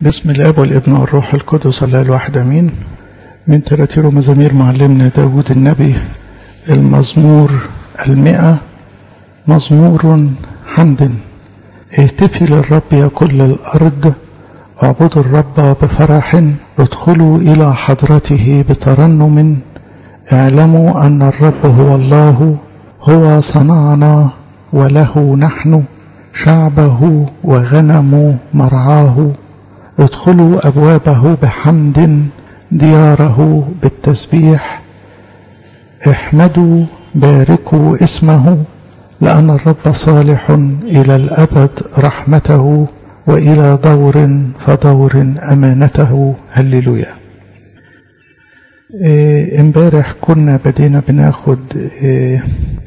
بسم الاب والابن والروح القدس الله الواحد امين من تراتير مزامير معلمنا داود النبي المزمور المئة مزمور حمد اهتفي للرب يا كل الارض اعبدوا الرب بفرح ادخلوا الى حضرته بترنم اعلموا ان الرب هو الله هو صنعنا وله نحن شعبه وغنم مرعاه ادخلوا ابوابه بحمد دياره بالتسبيح احمدوا باركوا اسمه لان الرب صالح الى الابد رحمته والى دور فدور امانته هللويا إيه امبارح كنا بدينا بناخد إيه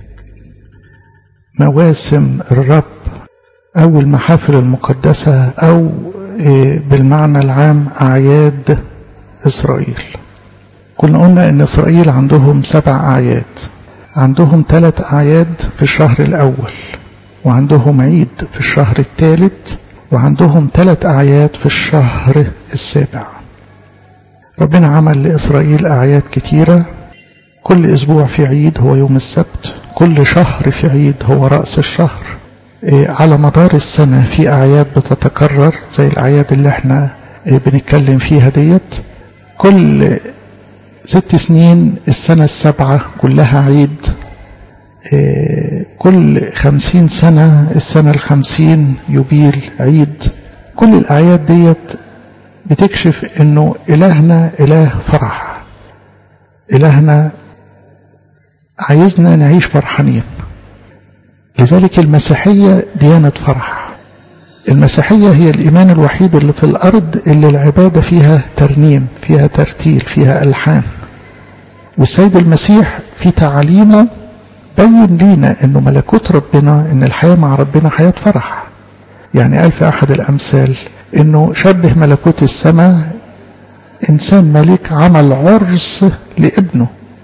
مواسم الرب او المحافل المقدسه او بالمعنى العام أعياد إسرائيل كنا قلنا إن إسرائيل عندهم سبع أعياد عندهم ثلاث أعياد في الشهر الأول وعندهم عيد في الشهر الثالث وعندهم ثلاث أعياد في الشهر السابع ربنا عمل لإسرائيل أعياد كتيرة كل أسبوع في عيد هو يوم السبت كل شهر في عيد هو رأس الشهر على مدار السنة في أعياد بتتكرر زي الأعياد اللي احنا بنتكلم فيها ديت كل ست سنين السنة السبعة كلها عيد كل خمسين سنة السنة الخمسين يبيل عيد كل الأعياد ديت بتكشف انه إلهنا إله فرح إلهنا عايزنا نعيش فرحانين لذلك المسيحية ديانة فرح المسيحية هي الإيمان الوحيد اللي في الأرض اللي العبادة فيها ترنيم فيها ترتيل فيها ألحان والسيد المسيح في تعاليمه بين لينا أنه ملكوت ربنا أن الحياة مع ربنا حياة فرح يعني قال في أحد الأمثال أنه شبه ملكوت السماء إنسان ملك عمل عرس لابنه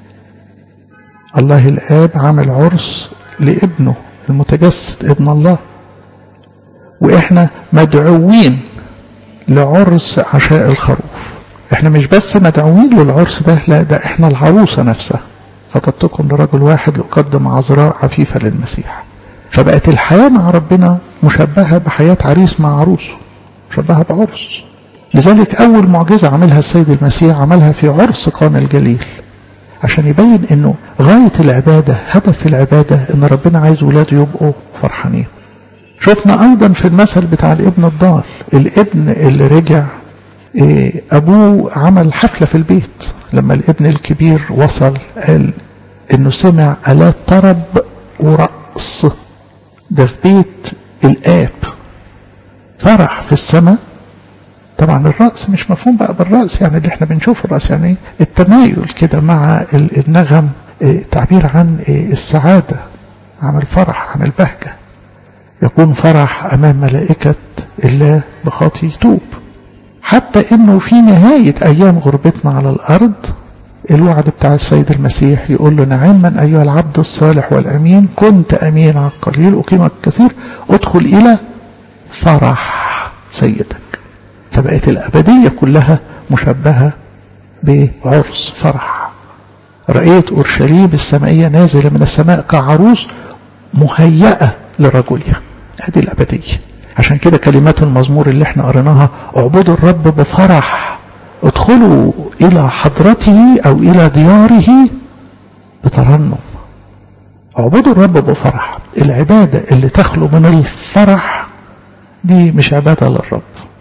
الله الآب عمل عرس لابنه المتجسد ابن الله واحنا مدعوين لعرس عشاء الخروف احنا مش بس مدعوين للعرس ده لا ده احنا العروسة نفسها خطبتكم لرجل واحد لأقدم عذراء عفيفة للمسيح فبقت الحياة مع ربنا مشبهة بحياة عريس مع عروسه مشبهة بعرس لذلك أول معجزة عملها السيد المسيح عملها في عرس قانا الجليل عشان يبين انه غاية العبادة هدف العبادة ان ربنا عايز ولاده يبقوا فرحانين شفنا ايضا في المثل بتاع الابن الضال الابن اللي رجع إيه ابوه عمل حفلة في البيت لما الابن الكبير وصل قال انه سمع الات طرب ورقص ده في بيت الاب فرح في السماء طبعا الرأس مش مفهوم بقى بالرأس يعني اللي احنا بنشوف الرأس يعني التمايل كده مع النغم تعبير عن السعادة عن الفرح عن البهجة يكون فرح أمام ملائكة الله بخاطي توب حتى انه في نهاية ايام غربتنا على الارض الوعد بتاع السيد المسيح يقول له نعما ايها العبد الصالح والامين كنت امين على القليل اقيمك كثير ادخل الى فرح سيدك فبقت الأبدية كلها مشبهة بعرس فرح رأيت أورشليم السمائية نازلة من السماء كعروس مهيئة لرجلها هذه الأبدية عشان كده كلمات المزمور اللي احنا قريناها اعبدوا الرب بفرح ادخلوا إلى حضرته أو إلى دياره بترنم اعبدوا الرب بفرح العبادة اللي تخلو من الفرح دي مش عبادة للرب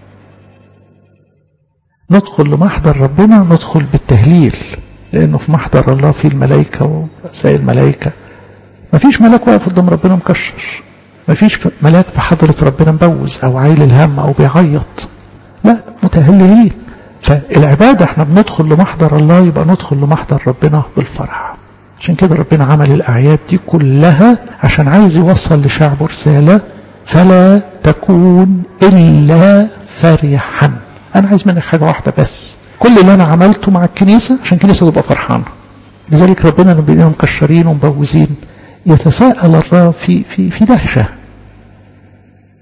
ندخل لمحضر ربنا ندخل بالتهليل لانه في محضر الله في الملائكة وسائر الملائكة مفيش ملاك واقف قدام ربنا مكشر مفيش ملاك في حضرة ربنا مبوز او عايل الهم او بيعيط لا متهللين فالعبادة احنا بندخل لمحضر الله يبقى ندخل لمحضر ربنا بالفرح عشان كده ربنا عمل الأعياد دي كلها عشان عايز يوصل لشعبه رسالة فلا تكون إلا فرحا أنا عايز منك حاجة واحدة بس كل اللي أنا عملته مع الكنيسة عشان الكنيسة تبقى فرحانة لذلك ربنا لما بيلاقيهم مكشرين ومبوزين يتساءل الله في في في دهشة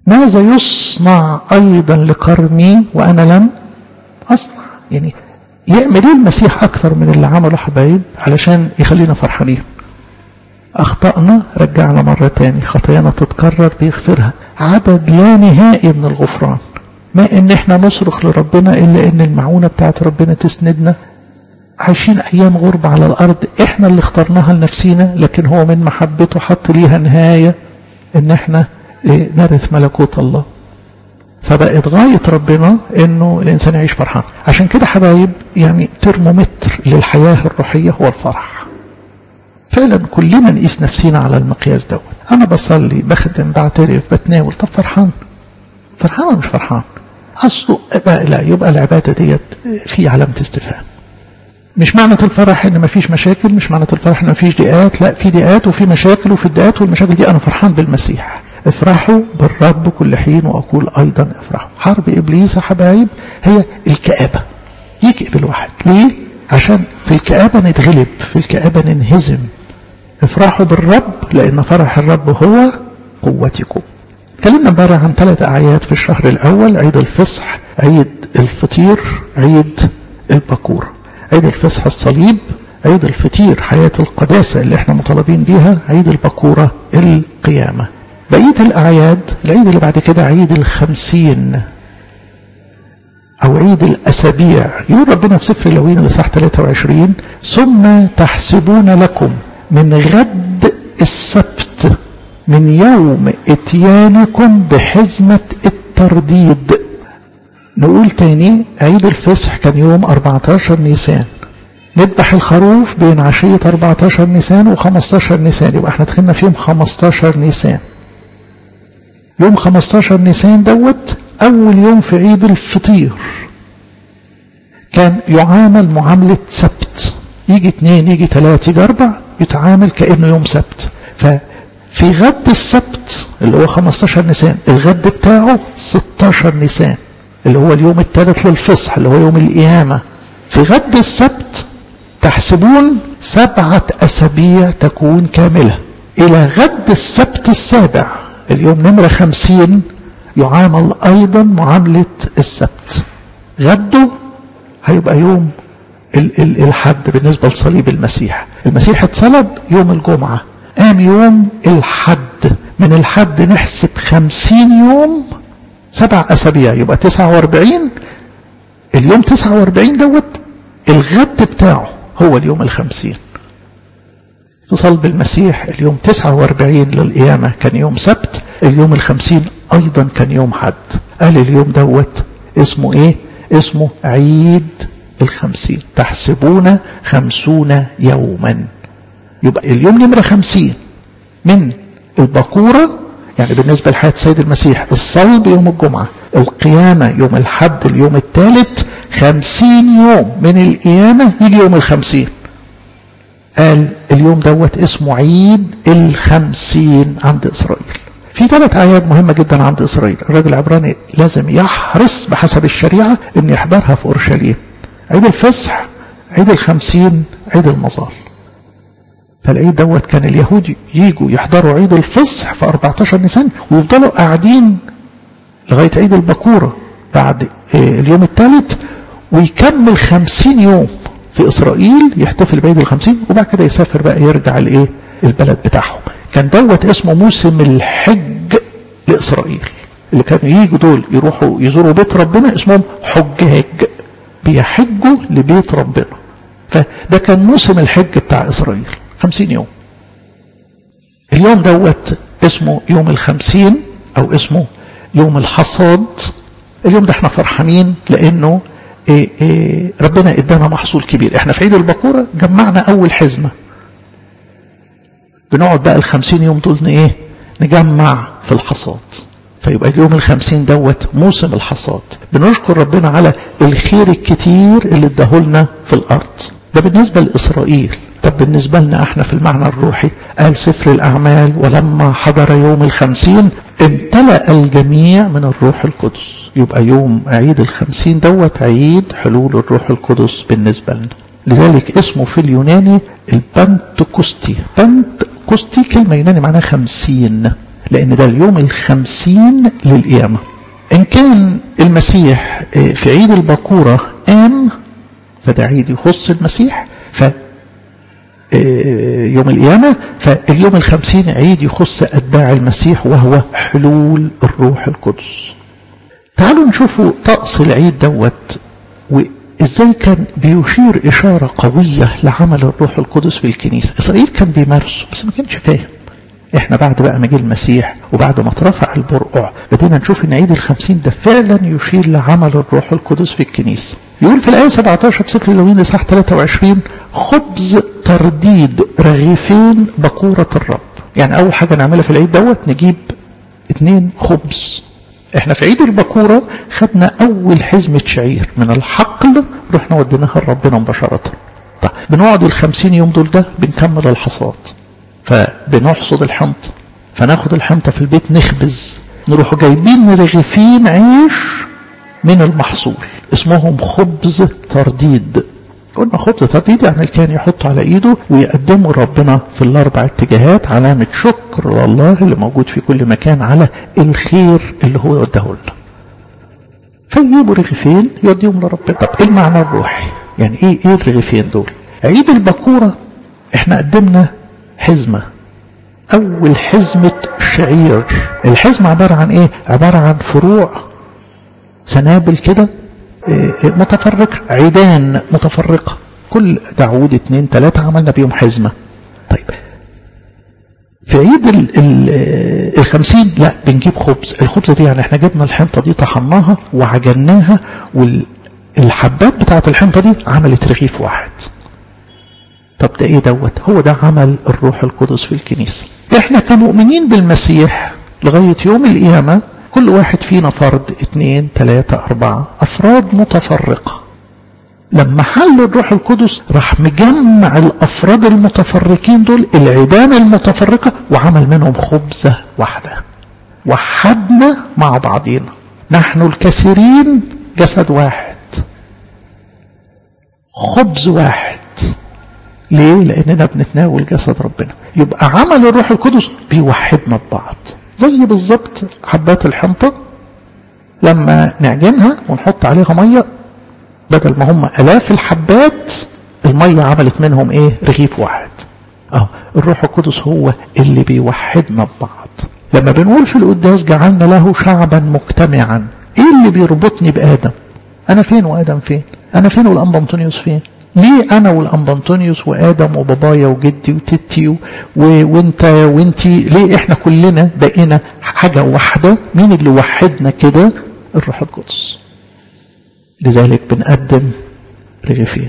ماذا يصنع أيضا لكرمي وأنا لم أصنع يعني يعمل ايه المسيح أكثر من اللي عمله حبايب علشان يخلينا فرحانين أخطأنا رجعنا مرة تاني خطايانا تتكرر بيغفرها عدد لا نهائي من الغفران ما ان احنا نصرخ لربنا الا ان المعونة بتاعت ربنا تسندنا عايشين ايام غربة على الارض احنا اللي اخترناها لنفسينا لكن هو من محبته حط ليها نهاية ان احنا إيه نرث ملكوت الله فبقت غاية ربنا انه الانسان يعيش فرحان عشان كده حبايب يعني ترمومتر للحياة الروحية هو الفرح فعلا كلنا نقيس نفسينا على المقياس دوت انا بصلي بخدم بعترف بتناول طب فرحان فرحان ولا مش فرحان اصله لا يبقى العباده ديت في علامه استفهام مش معنى الفرح ان مفيش مشاكل مش معنى الفرح ان مفيش ضيقات لا في ضيقات وفي مشاكل وفي الضيقات والمشاكل دي انا فرحان بالمسيح افرحوا بالرب كل حين واقول ايضا افرحوا حرب ابليس يا حبايب هي الكآبه يكئب الواحد ليه عشان في الكآبه نتغلب في الكآبه ننهزم افرحوا بالرب لان فرح الرب هو قوتكم اتكلمنا امبارح عن ثلاث اعياد في الشهر الاول عيد الفصح عيد الفطير عيد البكور عيد الفصح الصليب عيد الفطير حياة القداسة اللي احنا مطالبين بيها عيد البكورة القيامة بقية الأعياد العيد اللي بعد كده عيد الخمسين أو عيد الأسابيع يقول ربنا في سفر لوين الإصحاح 23 ثم تحسبون لكم من غد السبت من يوم اتيانكم بحزمة الترديد نقول تاني عيد الفصح كان يوم 14 نيسان نذبح الخروف بين عشية 14 نيسان و15 نيسان يبقى احنا دخلنا في يوم 15 نيسان يوم 15 نيسان دوت أول يوم في عيد الفطير كان يعامل معاملة سبت يجي اثنين يجي ثلاثة يجي أربع يتعامل كأنه يوم سبت ففي غد السبت اللي هو 15 نيسان الغد بتاعه 16 نيسان اللي هو اليوم الثالث للفصح اللي هو يوم القيامة في غد السبت تحسبون سبعة أسابيع تكون كاملة إلى غد السبت السابع اليوم نمرة خمسين يعامل أيضا معاملة السبت غده هيبقى يوم الحد بالنسبة لصليب المسيح المسيح اتصلب يوم الجمعة قام يوم الحد من الحد نحسب خمسين يوم سبع أسابيع يبقى تسعة واربعين اليوم تسعة واربعين دوت الغد بتاعه هو اليوم الخمسين في صلب المسيح اليوم تسعة واربعين للقيامة كان يوم سبت اليوم الخمسين أيضا كان يوم حد قال اليوم دوت اسمه ايه اسمه عيد الخمسين تحسبون خمسون يوما يبقى اليوم نمرة خمسين من البكورة يعني بالنسبة لحياة السيد المسيح الصلب يوم الجمعة القيامة يوم الحد اليوم الثالث خمسين يوم من القيامة يجي يوم الخمسين قال اليوم دوت اسمه عيد الخمسين عند إسرائيل في ثلاث أعياد مهمة جدا عند إسرائيل الراجل العبراني لازم يحرص بحسب الشريعة أن يحضرها في أورشليم عيد الفصح عيد الخمسين عيد المظال فالعيد دوت كان اليهود يجوا يحضروا عيد الفصح في 14 نيسان ويفضلوا قاعدين لغاية عيد البكورة بعد اليوم الثالث ويكمل 50 يوم في إسرائيل يحتفل بعيد الخمسين وبعد كده يسافر بقى يرجع الإيه البلد بتاعهم كان دوت اسمه موسم الحج لإسرائيل اللي كانوا يجوا دول يروحوا يزوروا بيت ربنا اسمهم حجاج بيحجوا لبيت ربنا فده كان موسم الحج بتاع إسرائيل خمسين يوم اليوم دوت اسمه يوم الخمسين أو اسمه يوم الحصاد اليوم ده احنا فرحانين لأنه إيه إيه ربنا ادانا محصول كبير احنا في عيد البكورة جمعنا أول حزمة بنقعد بقى الخمسين يوم دول ايه نجمع في الحصاد فيبقى اليوم الخمسين دوت موسم الحصاد بنشكر ربنا على الخير الكتير اللي اداهولنا في الأرض ده بالنسبة لإسرائيل طب بالنسبة لنا احنا في المعنى الروحي قال سفر الأعمال ولما حضر يوم الخمسين امتلأ الجميع من الروح القدس يبقى يوم عيد الخمسين دوت عيد حلول الروح القدس بالنسبة لنا لذلك اسمه في اليوناني البنتكوستي بنتكوستي كلمة يوناني معناها خمسين لأن ده اليوم الخمسين للقيامة إن كان المسيح في عيد البكورة قام فده عيد يخص المسيح ف يوم القيامة فاليوم الخمسين عيد يخص أتباع المسيح وهو حلول الروح القدس تعالوا نشوفوا طقس العيد دوت وإزاي كان بيشير إشارة قوية لعمل الروح القدس في الكنيسة إسرائيل كان بيمارسه بس ما كانش فاهم احنا بعد بقى ما جه المسيح وبعد ما اترفع البرقع بدينا نشوف ان عيد الخمسين ده فعلا يشير لعمل الروح القدس في الكنيسة يقول في الآية 17 في سفر اللاويين لصح 23 خبز ترديد رغيفين بكورة الرب يعني أول حاجة نعملها في العيد دوت نجيب اتنين خبز احنا في عيد البكورة خدنا أول حزمة شعير من الحقل رحنا وديناها لربنا مباشرة طيب بنقعد الخمسين يوم دول ده بنكمل الحصاد فبنحصد الحنطة فناخد الحنطة في البيت نخبز نروح جايبين رغيفين عيش من المحصول اسمهم خبز ترديد قلنا خبز ترديد يعني الكاهن يحطه على ايده ويقدمه ربنا في الاربع اتجاهات علامة شكر لله اللي موجود في كل مكان على الخير اللي هو يوديه لنا فيجيبوا رغيفين يوديهم لربنا طب ايه المعنى الروحي يعني ايه ايه الرغيفين دول عيد البكورة احنا قدمنا حزمة أول حزمة شعير الحزمة عبارة عن إيه عبارة عن فروع سنابل كده متفرقة عيدان متفرقة كل دعود اتنين تلاتة عملنا بيهم حزمة طيب في عيد ال ال الخمسين لا بنجيب خبز الخبز دي يعني احنا جبنا الحنطة دي طحناها وعجناها والحبات بتاعت الحنطة دي عملت رغيف واحد طب ده ايه دوت هو ده عمل الروح القدس في الكنيسة احنا كمؤمنين بالمسيح لغاية يوم القيامة كل واحد فينا فرد اتنين تلاتة اربعة افراد متفرقة لما حل الروح القدس راح مجمع الافراد المتفرقين دول العيدان المتفرقة وعمل منهم خبزة واحدة وحدنا مع بعضينا نحن الكثيرين جسد واحد خبز واحد ليه؟ لأننا بنتناول جسد ربنا يبقى عمل الروح القدس بيوحدنا ببعض زي بالظبط حبات الحنطة لما نعجنها ونحط عليها مية بدل ما هم ألاف الحبات المية عملت منهم إيه؟ رغيف واحد أه الروح القدس هو اللي بيوحدنا ببعض لما بنقول في القداس جعلنا له شعبا مجتمعا ايه اللي بيربطني بآدم انا فين وآدم فين انا فين والأنبا أنطونيوس فين ليه انا والانبا انطونيوس وادم وبابايا وجدي وتيتي و... وانت وانتي ليه احنا كلنا بقينا حاجه واحده مين اللي وحدنا كده الروح القدس لذلك بنقدم رغيفين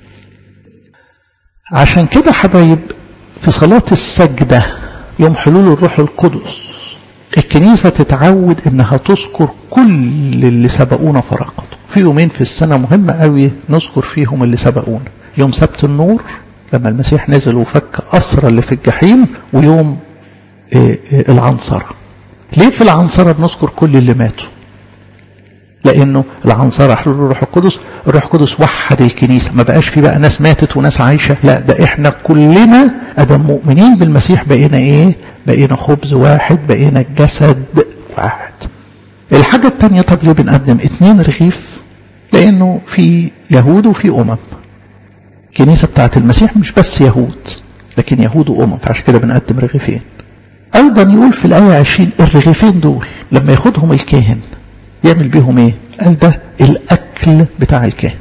عشان كده حبايب في صلاة السجدة يوم حلول الروح القدس الكنيسة تتعود انها تذكر كل اللي سبقونا فرقته في يومين في السنة مهمة قوي نذكر فيهم اللي سبقونا يوم سبت النور لما المسيح نزل وفك أسرى اللي في الجحيم ويوم العنصرة ليه في العنصرة بنذكر كل اللي ماتوا لانه العنصرة حلول الروح القدس الروح القدس وحد الكنيسة ما بقاش في بقى ناس ماتت وناس عايشة لا ده احنا كلنا ادم مؤمنين بالمسيح بقينا ايه بقينا خبز واحد بقينا جسد واحد الحاجة التانية طب ليه بنقدم اتنين رغيف لانه في يهود وفي امم الكنيسة بتاعت المسيح مش بس يهود لكن يهود وامم فعشان كده بنقدم رغيفين ايضا يقول في الايه 20 الرغيفين دول لما ياخدهم الكاهن يعمل بيهم ايه قال ده الاكل بتاع الكاهن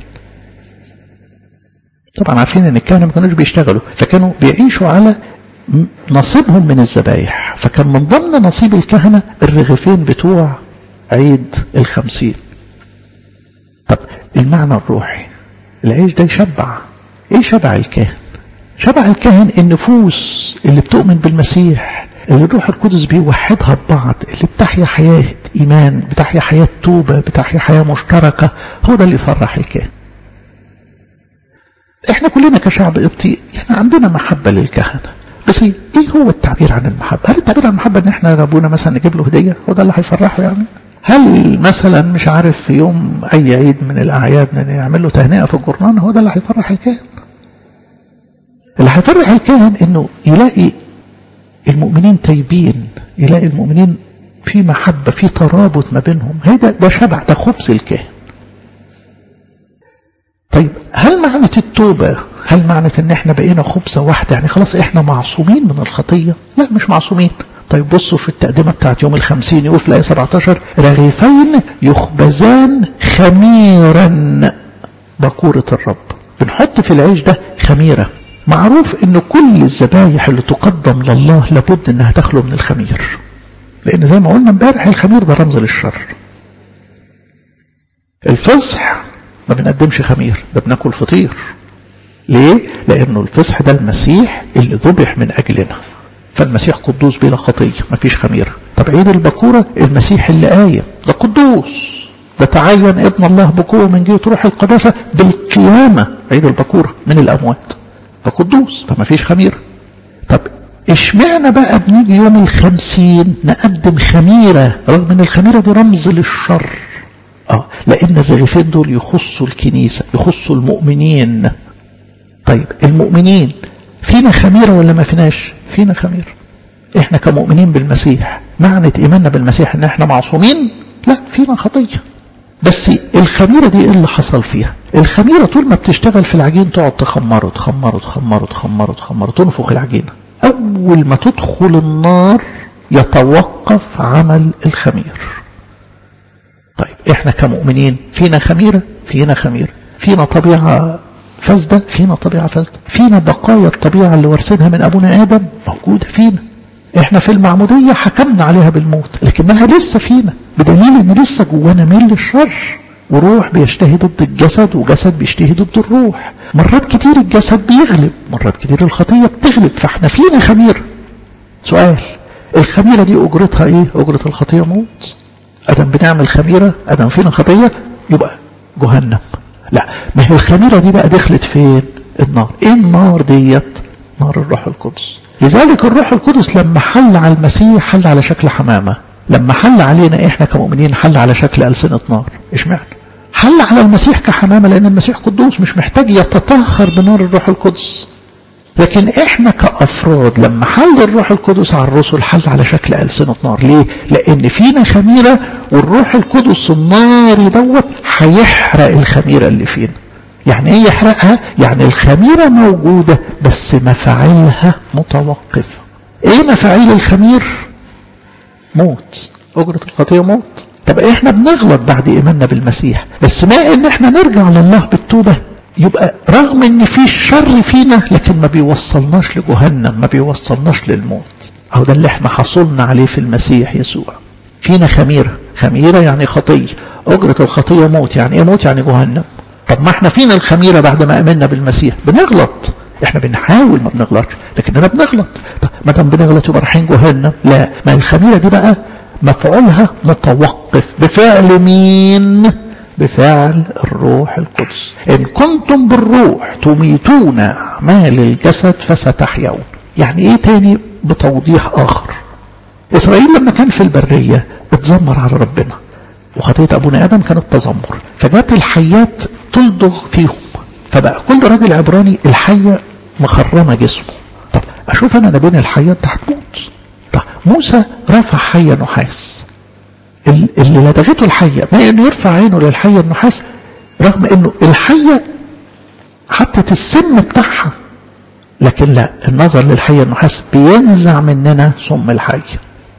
طبعا عارفين ان الكهنه ما كانوش بيشتغلوا فكانوا بيعيشوا على نصيبهم من الذبايح فكان من ضمن نصيب الكهنه الرغيفين بتوع عيد الخمسين طب المعنى الروحي العيش ده يشبع ايه شبع الكاهن شبع الكاهن النفوس اللي بتؤمن بالمسيح اللي الروح القدس بيوحدها ببعض اللي بتحيا حياة إيمان بتحيا حياة توبة بتحيا حياة مشتركة هو ده اللي يفرح الكاهن احنا كلنا كشعب قبطي يعني عندنا محبة للكهنة بس ايه هو التعبير عن المحبة هل التعبير عن المحبة ان احنا ابونا مثلا نجيب له هدية هو ده اللي هيفرحه يعني هل مثلا مش عارف في يوم اي عيد من الاعياد نعمل له تهنئة في الجرنان هو ده اللي هيفرح الكاهن اللي هيفرح الكاهن انه يلاقي المؤمنين تايبين يلاقي المؤمنين في محبة في ترابط ما بينهم هذا ده شبع ده خبز الكاهن طيب هل معنى التوبة هل معنى ان احنا بقينا خبزة واحدة يعني خلاص احنا معصومين من الخطية لا مش معصومين طيب بصوا في التقدمة بتاعت يوم الخمسين يقول في الآية 17 رغيفين يخبزان خميرا بكورة الرب بنحط في العيش ده خميرة معروف ان كل الذبايح اللي تقدم لله لابد انها تخلو من الخمير لان زي ما قلنا امبارح الخمير ده رمز للشر الفصح ما بنقدمش خمير ده بناكل فطير ليه لانه الفصح ده المسيح اللي ذبح من اجلنا فالمسيح قدوس بلا خطيه ما فيش خميره طب عيد البكوره المسيح اللي قايم ده قدوس ده تعين ابن الله بقوه من جهه روح القداسه بالقيامه عيد البكوره من الاموات فقدوس فما فيش خميره طب اشمعنا بقى بنيجي يوم الخمسين نقدم خميره رغم ان الخميره دي رمز للشر اه لان الرغيفين دول يخصوا الكنيسه يخصوا المؤمنين طيب المؤمنين فينا خميره ولا ما فيناش فينا خميره احنا كمؤمنين بالمسيح معنى ايماننا بالمسيح ان احنا معصومين لا فينا خطيه بس الخميره دي ايه اللي حصل فيها الخميره طول ما بتشتغل في العجين تقعد تخمره تخمره تخمره تخمره تخمره تنفخ العجينه اول ما تدخل النار يتوقف عمل الخمير طيب احنا كمؤمنين فينا خميرة فينا خميرة فينا طبيعة فاسدة فينا طبيعة فاسدة فينا بقايا الطبيعة اللي ورثينها من أبونا آدم موجودة فينا احنا في المعمودية حكمنا عليها بالموت لكنها لسه فينا بدليل ان لسه جوانا ميل للشر وروح بيشتهي ضد الجسد وجسد بيشتهي ضد الروح مرات كتير الجسد بيغلب مرات كتير الخطية بتغلب فاحنا فينا خميرة سؤال الخميرة دي أجرتها ايه أجرة الخطية موت ادم بنعمل خميرة ادم فينا خطية يبقى جهنم لا ما هي الخميرة دي بقى دخلت فين النار ايه النار ديت نار الروح القدس لذلك الروح القدس لما حل على المسيح حل على شكل حمامة لما حل علينا احنا كمؤمنين حل على شكل ألسنة نار اشمعنى حل على المسيح كحمامة لأن المسيح قدوس مش محتاج يتطهر بنار الروح القدس لكن احنا كأفراد لما حل الروح القدس على الرسل حل على شكل ألسنة نار ليه؟ لأن فينا خميرة والروح القدس الناري دوت هيحرق الخميرة اللي فينا يعني ايه يحرقها؟ يعني الخميرة موجودة بس مفاعلها متوقفة ايه مفاعيل الخمير؟ موت أجرة الخطية موت طب احنا بنغلط بعد ايماننا بالمسيح بس ما ان احنا نرجع لله بالتوبة يبقى رغم ان في شر فينا لكن ما بيوصلناش لجهنم ما بيوصلناش للموت اهو ده اللي احنا حصلنا عليه في المسيح يسوع فينا خميرة خميرة يعني خطية أجرة الخطية موت يعني ايه موت يعني جهنم طب ما احنا فينا الخميرة بعد ما امنا بالمسيح بنغلط احنا بنحاول ما بنغلطش لكننا بنغلط طب ما دام بنغلط يبقى رايحين جهنم لا ما الخميرة دي بقى مفعولها متوقف بفعل مين بفعل الروح القدس إن كنتم بالروح تميتون أعمال الجسد فستحيون يعني إيه تاني بتوضيح آخر إسرائيل لما كان في البرية اتذمر على ربنا وخطية أبونا آدم كانت تذمر فجات الحيات تلدغ فيهم فبقى كل راجل عبراني الحية مخرمة جسمه طب أشوف أنا بين الحيات ده هتموت طب موسى رفع حية نحاس اللي لدغته الحية ما انه يرفع عينه للحية النحاس رغم انه الحية حطت السم بتاعها لكن لا النظر للحية النحاس بينزع مننا سم الحية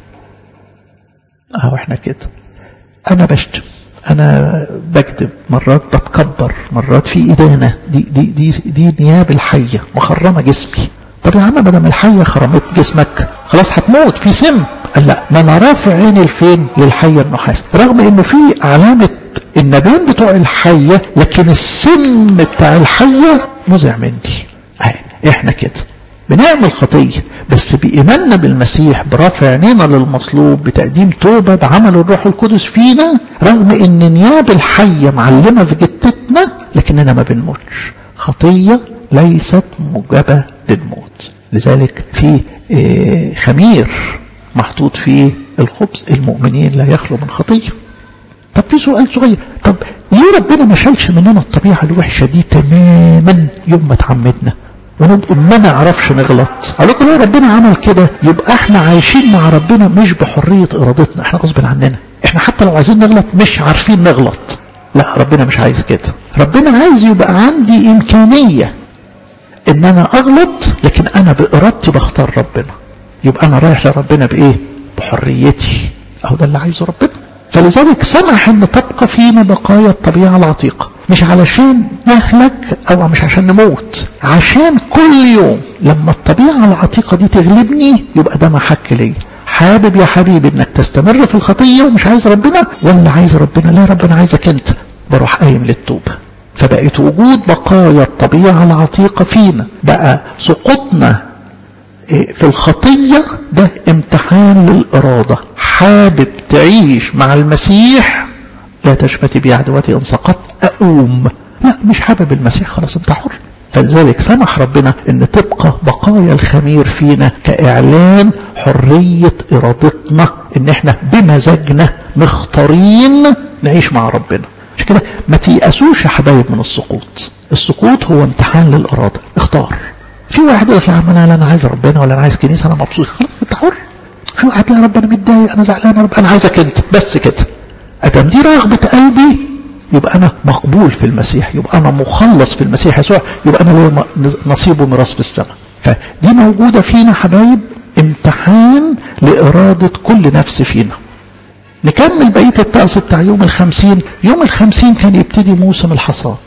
اهو احنا كده انا بشتم انا بكذب مرات بتكبر مرات في ادانة دي, دي, دي, دي نياب الحية مخرمة جسمي طب يا عم ما دام الحية خرمت جسمك خلاص هتموت في سم قال لا ما انا رافع عيني لفين للحية النحاس رغم انه في علامة النبان بتوع الحية لكن السم بتاع الحية مزع مني احنا كده بنعمل خطية بس بإيماننا بالمسيح برفع عينينا للمصلوب بتقديم توبة بعمل الروح القدس فينا رغم ان نياب الحية معلمة في جتتنا لكننا ما بنموتش خطية ليست موجبة للموت لذلك في خمير محطوط فيه الخبز المؤمنين لا يخلو من خطية طب في سؤال صغير طب ليه ربنا ما شالش مننا الطبيعة الوحشة دي تماما يوم ما اتعمدنا ونبقى ما نعرفش نغلط اقول لكم لو ربنا عمل كده يبقى احنا عايشين مع ربنا مش بحريه ارادتنا احنا غصب عننا احنا حتى لو عايزين نغلط مش عارفين نغلط لا ربنا مش عايز كده ربنا عايز يبقى عندي امكانيه ان انا اغلط لكن انا بارادتي بختار ربنا يبقى انا رايح لربنا بايه بحريتي اهو ده اللي عايزه ربنا فلذلك سمح ان تبقى فينا بقايا الطبيعه العتيقه مش علشان نهلك او مش عشان نموت عشان كل يوم لما الطبيعه العتيقه دي تغلبني يبقى ده محك ليا حابب يا حبيبي انك تستمر في الخطيه ومش عايز ربنا ولا عايز ربنا لا ربنا عايزك انت بروح قايم للتوبه فبقت وجود بقايا الطبيعه العتيقه فينا بقى سقوطنا في الخطيه ده امتحان للاراده حابب تعيش مع المسيح لا تشمتي بي عدوتي ان سقطت اقوم لا مش حابب المسيح خلاص انت حر فلذلك سمح ربنا ان تبقى بقايا الخمير فينا كاعلان حريه ارادتنا ان احنا بمزاجنا مختارين نعيش مع ربنا مش كده ما تيأسوش يا حبايب من السقوط السقوط هو امتحان للاراده اختار في واحد يقول لك لا انا لا انا عايز ربنا ولا انا عايز كنيسه انا مبسوط خلاص انت حر في واحد لا ربنا متضايق انا زعلان رب انا عايزك انت بس كده ادم دي رغبه قلبي يبقى انا مقبول في المسيح يبقى انا مخلص في المسيح يسوع يبقى انا ليا نصيب وميراث في السماء فدي موجوده فينا حبايب امتحان لاراده كل نفس فينا نكمل بقيه الطقس بتاع يوم الخمسين يوم الخمسين كان يبتدي موسم الحصاد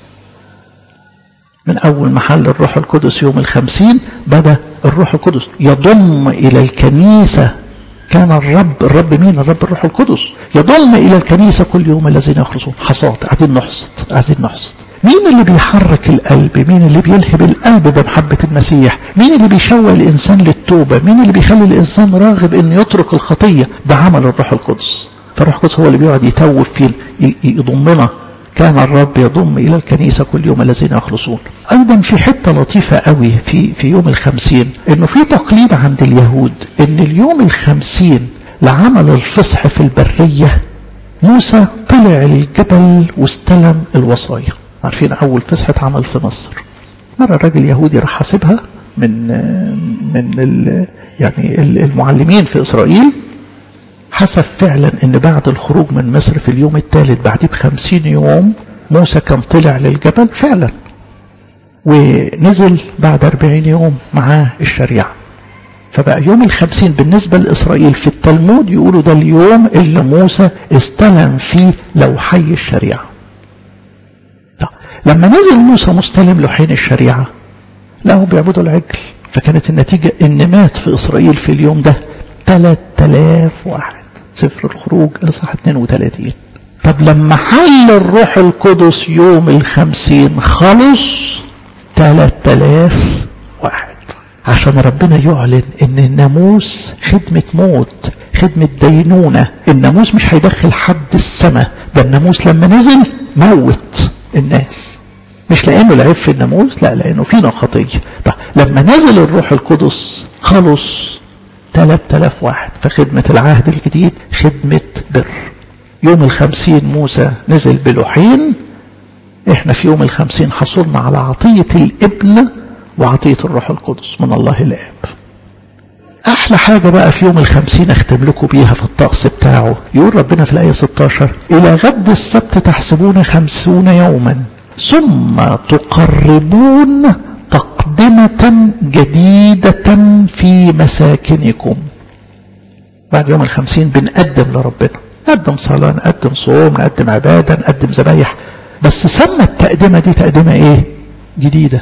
من أول محل الروح القدس يوم الخمسين بدأ الروح القدس يضم إلى الكنيسة كان الرب الرب مين الرب الروح القدس يضم إلى الكنيسة كل يوم الذين يخلصون حصاد قاعدين نحصد قاعدين نحصد مين اللي بيحرك القلب مين اللي بيلهب القلب بمحبة المسيح مين اللي بيشوق الإنسان للتوبة مين اللي بيخلي الإنسان راغب أن يترك الخطية ده عمل الروح القدس فالروح القدس هو اللي بيقعد يتوف فيه يضمنا كان الرب يضم إلى الكنيسة كل يوم الذين يخلصون أيضا في حتة لطيفة قوي في, في يوم الخمسين إنه في تقليد عند اليهود إن اليوم الخمسين لعمل الفصح في البرية موسى طلع الجبل واستلم الوصايا عارفين أول فصح اتعمل في مصر مرة راجل يهودي راح حاسبها من من ال يعني المعلمين في إسرائيل حسب فعلا ان بعد الخروج من مصر في اليوم الثالث بعد بخمسين يوم موسى كان طلع للجبل فعلا ونزل بعد أربعين يوم معاه الشريعة فبقى يوم الخمسين بالنسبة لإسرائيل في التلمود يقولوا ده اليوم اللي موسى استلم فيه لوحي الشريعة طيب. لما نزل موسى مستلم لوحين الشريعة لقوا بيعبدوا العجل فكانت النتيجة ان مات في إسرائيل في اليوم ده 3000 واحد سفر الخروج الاصحاح 32 طب لما حل الروح القدس يوم الخمسين خلص 3000 واحد عشان ربنا يعلن ان الناموس خدمة موت خدمة دينونة الناموس مش هيدخل حد السماء ده الناموس لما نزل موت الناس مش لانه العيب في الناموس لا لانه فينا خطيه طب لما نزل الروح القدس خلص 3000 واحد فخدمة العهد الجديد خدمة بر يوم الخمسين موسى نزل بلوحين احنا في يوم الخمسين حصلنا على عطية الابن وعطية الروح القدس من الله الاب احلى حاجة بقى في يوم الخمسين اختم لكم بيها في الطقس بتاعه يقول ربنا في الآية 16 الى غد السبت تحسبون خمسون يوما ثم تقربون تقدمة جديدة في مساكنكم بعد يوم الخمسين بنقدم لربنا نقدم صلاة نقدم صوم نقدم عبادة نقدم ذبايح بس سمى التقدمة دي تقدمة ايه جديدة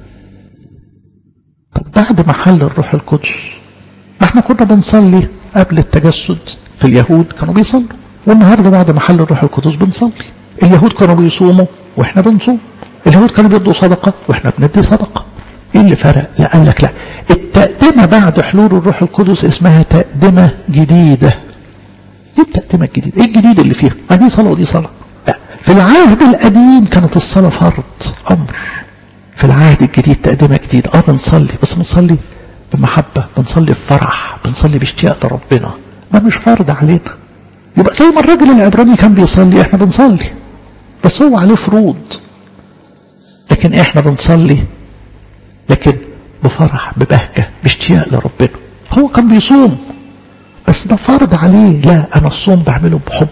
طب بعد ما حل الروح القدس ما احنا كنا بنصلي قبل التجسد في اليهود كانوا بيصلوا والنهارده بعد ما حل الروح القدس بنصلي اليهود كانوا بيصوموا واحنا بنصوم اليهود كانوا بيدوا صدقة واحنا بندي صدقة ايه اللي فرق لا قال لك لا التقدمة بعد حلول الروح القدس اسمها تقدمة جديدة ايه التقدمة الجديدة ايه الجديد اللي فيها ما دي صلاة ودي صلاة لا في العهد القديم كانت الصلاة فرض امر في العهد الجديد تقدمة جديدة اه بنصلي بس بنصلي بمحبة بنصلي بفرح بنصلي باشتياق لربنا ده مش فرض علينا يبقى زي ما الراجل العبراني كان بيصلي احنا بنصلي بس هو عليه فروض لكن احنا بنصلي لكن بفرح ببهجة باشتياق لربنا هو كان بيصوم بس ده فرض عليه لا أنا الصوم بعمله بحب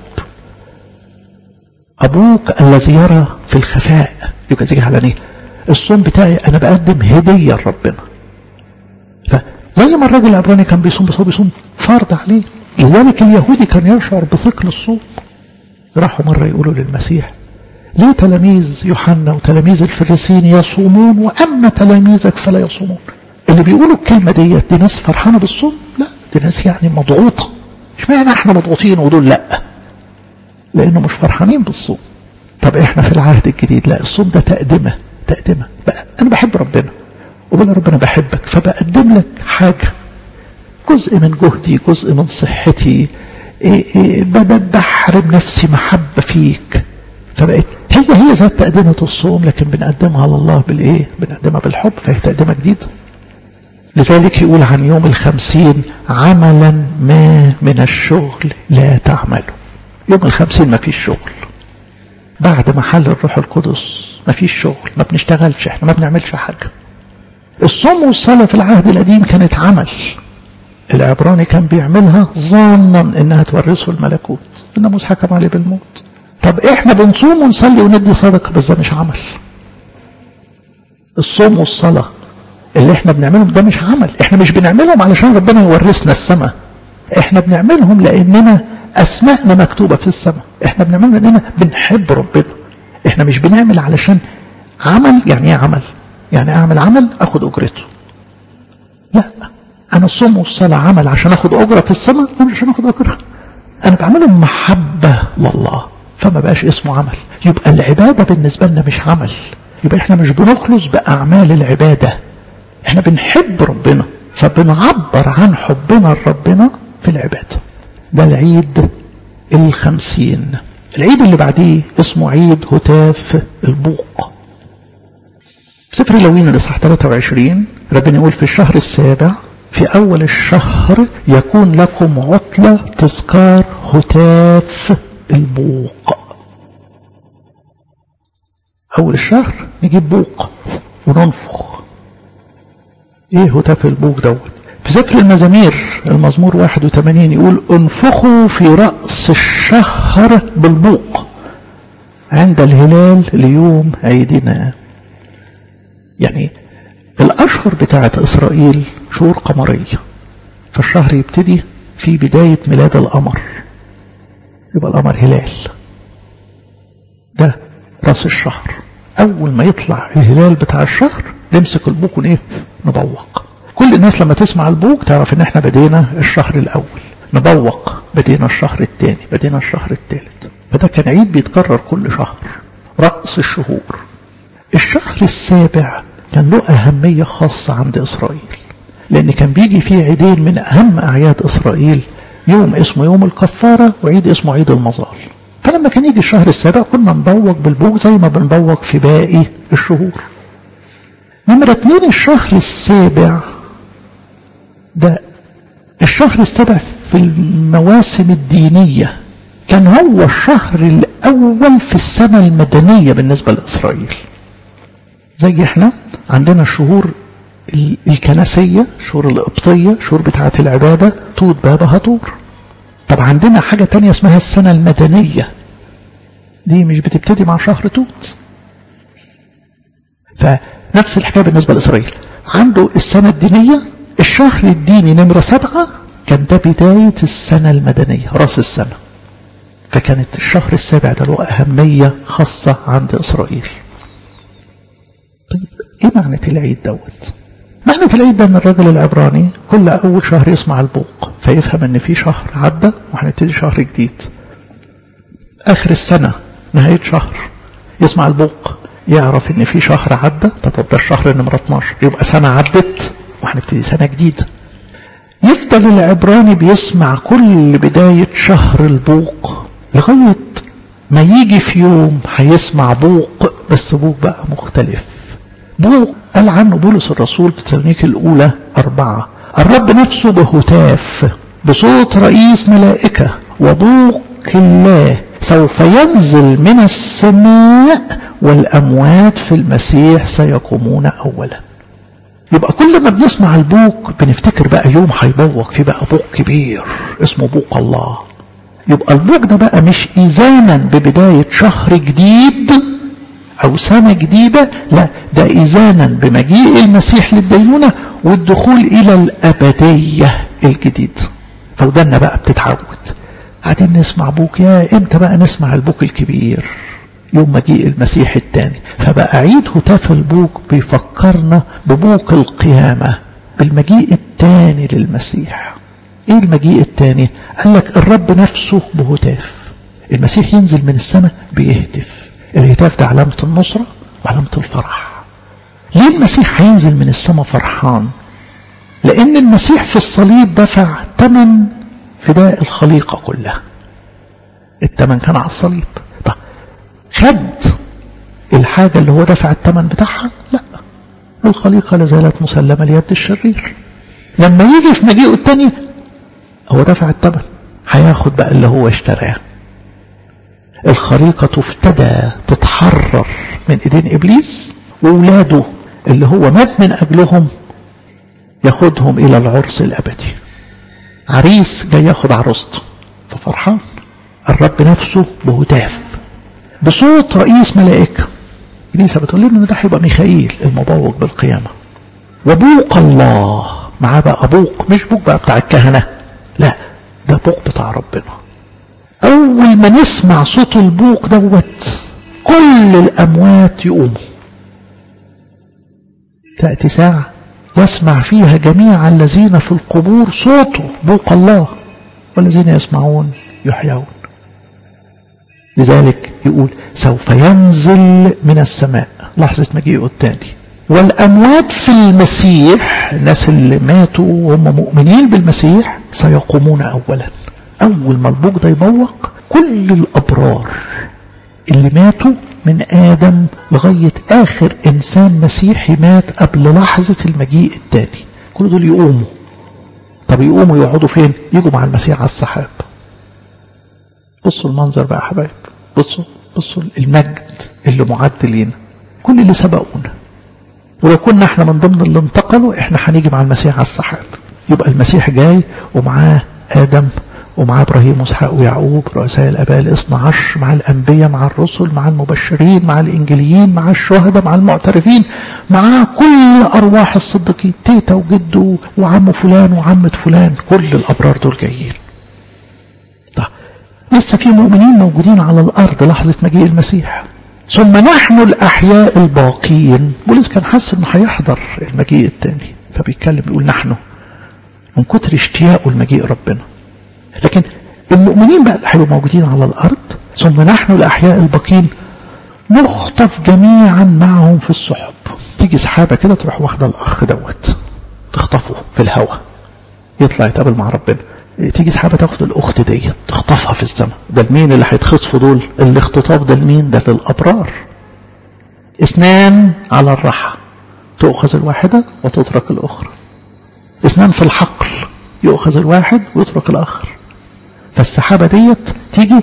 أبوك الذي يرى في الخفاء يجازيك على ايه الصوم بتاعي أنا بقدم هدية لربنا فزي ما الراجل العبراني كان بيصوم بس هو بيصوم فرض عليه لذلك اليهودي كان يشعر بثقل الصوم راحوا مرة يقولوا للمسيح ليه تلاميذ يوحنا وتلاميذ الفريسين يصومون وأما تلاميذك فلا يصومون اللي بيقولوا الكلمة ديت دي ناس فرحانة بالصوم لا دي ناس يعني مضغوطة مش معنى احنا مضغوطين ودول لا لانه مش فرحانين بالصوم طب احنا في العهد الجديد لا الصوم ده تقدمه تقدمه بقى انا بحب ربنا وبقول ربنا بحبك فبقدم لك حاجة جزء من جهدي جزء من صحتي إيه إيه بحرم نفسي محبة فيك فبقت هي هي ذات تقدمة الصوم لكن بنقدمها لله بالايه بنقدمها بالحب فهي تقدمة جديدة لذلك يقول عن يوم الخمسين عملا ما من الشغل لا تعمله يوم الخمسين ما فيش شغل بعد ما حل الروح القدس ما فيش شغل ما بنشتغلش احنا ما بنعملش حاجة الصوم والصلاة في العهد القديم كانت عمل العبراني كان بيعملها ظانا انها تورثه الملكوت الناموس حكم عليه بالموت طب احنا بنصوم ونصلي وندي صدقة بس ده مش عمل الصوم والصلاة اللي احنا بنعملهم ده مش عمل احنا مش بنعملهم علشان ربنا يورثنا السماء احنا بنعملهم لاننا اسماءنا مكتوبة في السماء احنا بنعملهم لاننا بنحب ربنا احنا مش بنعمل علشان عمل يعني ايه عمل يعني اعمل عمل اخد اجرته لا انا الصوم والصلاة عمل عشان اخد اجرة في السماء انا مش عشان اخد اجرة انا بعملهم محبة لله فما بقاش اسمه عمل يبقى العبادة بالنسبة لنا مش عمل يبقى احنا مش بنخلص بأعمال العبادة احنا بنحب ربنا فبنعبر عن حبنا لربنا في العبادة ده العيد الخمسين العيد اللي بعديه اسمه عيد هتاف البوق في سفر لوين الإصحاح 23 ربنا يقول في الشهر السابع في أول الشهر يكون لكم عطلة تذكار هتاف البوق أول الشهر نجيب بوق وننفخ إيه هتاف البوق دوت في سفر المزامير المزمور 81 يقول انفخوا في رأس الشهر بالبوق عند الهلال ليوم عيدنا يعني الأشهر بتاعت إسرائيل شهور قمرية فالشهر يبتدي في بداية ميلاد القمر يبقى القمر هلال ده راس الشهر أول ما يطلع الهلال بتاع الشهر نمسك البوق ونيه نبوق كل الناس لما تسمع البوق تعرف ان احنا بدينا الشهر الأول نبوق بدينا الشهر الثاني بدينا الشهر الثالث فده كان عيد بيتكرر كل شهر رأس الشهور الشهر السابع كان له أهمية خاصة عند إسرائيل لأن كان بيجي فيه عيدين من أهم أعياد إسرائيل يوم اسمه يوم الكفارة وعيد اسمه عيد المظال فلما كان يجي الشهر السابع كنا نبوق بالبوق زي ما بنبوق في باقي الشهور نمرة اتنين الشهر السابع ده الشهر السابع في المواسم الدينية كان هو الشهر الأول في السنة المدنية بالنسبة لإسرائيل زي احنا عندنا الشهور الكنسية شهور القبطية شهور بتاعة العبادة توت بابا هطور طب عندنا حاجة تانية اسمها السنة المدنية دي مش بتبتدي مع شهر توت فنفس الحكاية بالنسبة لإسرائيل عنده السنة الدينية الشهر الديني نمرة سبعة كان ده بداية السنة المدنية رأس السنة فكانت الشهر السابع ده له أهمية خاصة عند إسرائيل طيب ايه معنى العيد دوت معنى العيد ده ان الراجل العبراني كل اول شهر يسمع البوق فيفهم ان في شهر عدى وهنبتدي شهر جديد اخر السنة نهاية شهر يسمع البوق يعرف ان في شهر عدى طب ده الشهر نمرة 12 يبقى سنة عدت وهنبتدي سنة جديدة يفضل العبراني بيسمع كل بداية شهر البوق لغاية ما يجي في يوم هيسمع بوق بس بوق بقى مختلف بوق قال عنه بولس الرسول في تسالونيك الأولى أربعة الرب نفسه بهتاف بصوت رئيس ملائكة وبوق الله سوف ينزل من السماء والأموات في المسيح سيقومون أولا كل ما بنسمع البوق بنفتكر بقى يوم هيبوق فيه بقى بوق كبير اسمه بوق الله يبقى البوق ده بقى مش إذانا ببداية شهر جديد أو سنة جديدة لا ده إذانا بمجيء المسيح للدينونة والدخول إلى الأبدية الجديد فودنا بقى بتتعود قاعدين نسمع بوك يا امتى بقى نسمع البوك الكبير يوم مجيء المسيح الثاني فبقى عيد هتاف البوك بيفكرنا ببوك القيامة بالمجيء الثاني للمسيح ايه المجيء الثاني قال لك الرب نفسه بهتاف المسيح ينزل من السماء بيهتف الهتاف ده علامة النصرة وعلامة الفرح ليه المسيح هينزل من السماء فرحان لأن المسيح في الصليب دفع ثمن فداء الخليقة كلها الثمن كان على الصليب طب خد الحاجة اللي هو دفع الثمن بتاعها لا الخليقة لازالت مسلمة ليد الشرير لما يجي في مجيئه الثاني هو دفع الثمن هياخد بقى اللي هو اشتراه الخليقة تفتدى تتحرر من ايدين ابليس واولاده اللي هو مات من اجلهم ياخدهم الى العرس الابدي عريس جاي ياخد عروسته ففرحان الرب نفسه بهتاف بصوت رئيس ملائكة كنيسة بتقول لنا ان ده هيبقى ميخائيل المبوق بالقيامة وبوق الله معاه بقى بوق مش بوق بقى بتاع الكهنة لا ده بوق بتاع ربنا اول ما نسمع صوت البوق دوت كل الاموات يقوموا تأتي ساعة يسمع فيها جميع الذين في القبور صوته بوق الله والذين يسمعون يحيون لذلك يقول سوف ينزل من السماء لحظة مجيئه الثاني والأموات في المسيح الناس اللي ماتوا وهم مؤمنين بالمسيح سيقومون أولا أول ما البوق ده يبوق كل الأبرار اللي ماتوا من آدم لغاية آخر إنسان مسيحي مات قبل لحظة المجيء الثاني كل دول يقوموا طب يقوموا يقعدوا فين يجوا مع المسيح على السحاب بصوا المنظر بقى يا حبايب بصوا بصوا المجد اللي معد لينا كل اللي سبقونا ولو كنا احنا من ضمن اللي انتقلوا احنا هنيجي مع المسيح على السحاب يبقى المسيح جاي ومعاه آدم ومع إبراهيم وإسحاق ويعقوب رؤساء الآباء الاثنى عشر مع الأنبياء مع الرسل مع المبشرين مع الإنجليين مع الشهداء مع المعترفين مع كل أرواح الصديقين تيتا وجده وعم فلان وعمة فلان كل الأبرار دول جايين طيب لسه في مؤمنين موجودين على الأرض لحظة مجيء المسيح ثم نحن الأحياء الباقين بولس كان حاسس إنه هيحضر المجيء الثاني فبيتكلم بيقول نحن من كتر اشتياقه لمجيء ربنا لكن المؤمنين بقى اللي هيبقوا موجودين على الأرض ثم نحن الأحياء الباقين نخطف جميعا معهم في السحب تيجي سحابة كده تروح واخدة الأخ دوت تخطفه في الهواء يطلع يتقابل مع ربنا تيجي سحابة تاخد الأخت ديت تخطفها في السماء ده المين اللي هيتخطفوا دول الاختطاف ده المين ده للأبرار اثنان على الراحة تؤخذ الواحدة وتترك الأخرى اثنان في الحقل يؤخذ الواحد ويترك الآخر فالسحابة ديت تيجي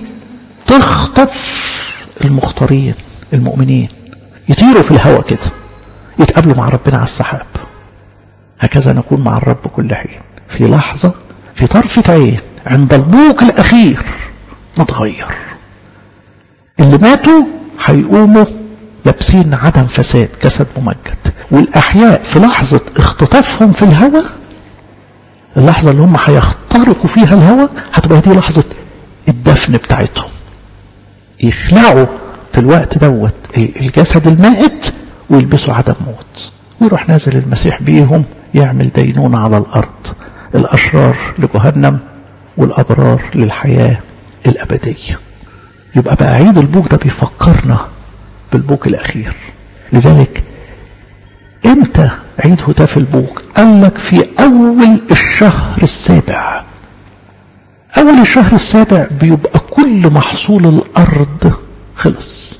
تخطف المختارين المؤمنين يطيروا في الهواء كده يتقابلوا مع ربنا على السحاب هكذا نكون مع الرب كل حين في لحظة في طرفة عين عند البوق الأخير نتغير اللي ماتوا هيقوموا لابسين عدم فساد جسد ممجد والأحياء في لحظة اختطافهم في الهواء اللحظة اللي هم هيخترقوا فيها الهواء هتبقى دي لحظة الدفن بتاعتهم يخلعوا في الوقت دوت الجسد المائت ويلبسوا عدم موت ويروح نازل المسيح بيهم يعمل دينونة على الأرض الأشرار لجهنم والأبرار للحياة الأبدية يبقى بقى عيد البوك ده بيفكرنا بالبوك الأخير لذلك امتى عيد هتاف البوك قال لك في أول الشهر السابع أول الشهر السابع بيبقى كل محصول الأرض خلص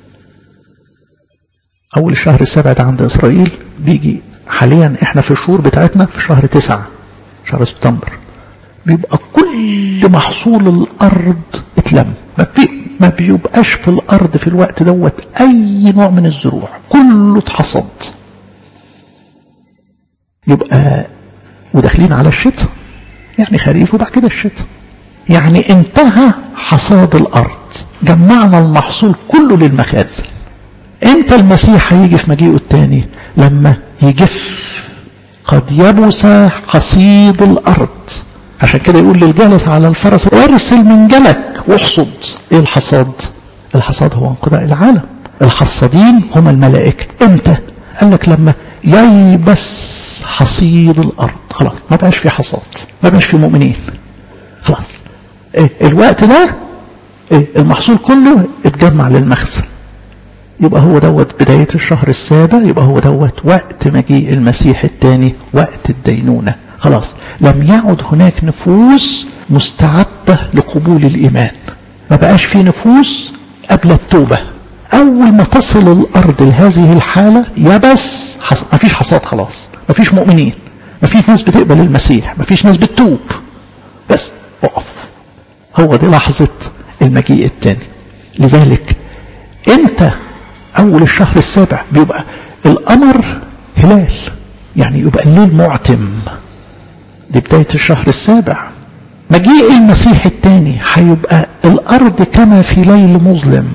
أول الشهر السابع ده عند إسرائيل بيجي حاليا احنا في الشهور بتاعتنا في شهر تسعة شهر سبتمبر بيبقى كل محصول الأرض اتلم ما, في ما بيبقاش في الأرض في الوقت دوت أي نوع من الزروع كله اتحصد يبقى وداخلين على الشتاء يعني خريف وبعد كده الشتاء يعني انتهى حصاد الارض جمعنا المحصول كله للمخازن امتى المسيح هيجي في مجيئه الثاني لما يجف قد يبس حصيد الارض عشان كده يقول للجالس على الفرس ارسل من جلك واحصد ايه الحصاد الحصاد هو انقضاء العالم الحصادين هم الملائكة امتى قال لك لما ييبس حصيد الارض خلاص ما بقاش في حصاد ما بقاش في مؤمنين خلاص إيه الوقت ده إيه المحصول كله اتجمع للمخزن يبقى هو دوت بداية الشهر السابع يبقى هو دوت وقت مجيء المسيح الثاني وقت الدينونة خلاص لم يعد هناك نفوس مستعدة لقبول الإيمان ما بقاش في نفوس قبل التوبة أول ما تصل الأرض لهذه الحالة يبس حص... ما فيش حصاد خلاص ما فيش مؤمنين ما فيش ناس بتقبل المسيح ما فيش ناس بتتوب بس اقف هو دي لحظة المجيء الثاني لذلك امتى أول الشهر السابع بيبقى القمر هلال يعني يبقى الليل معتم دي بداية الشهر السابع مجيء المسيح الثاني هيبقى الأرض كما في ليل مظلم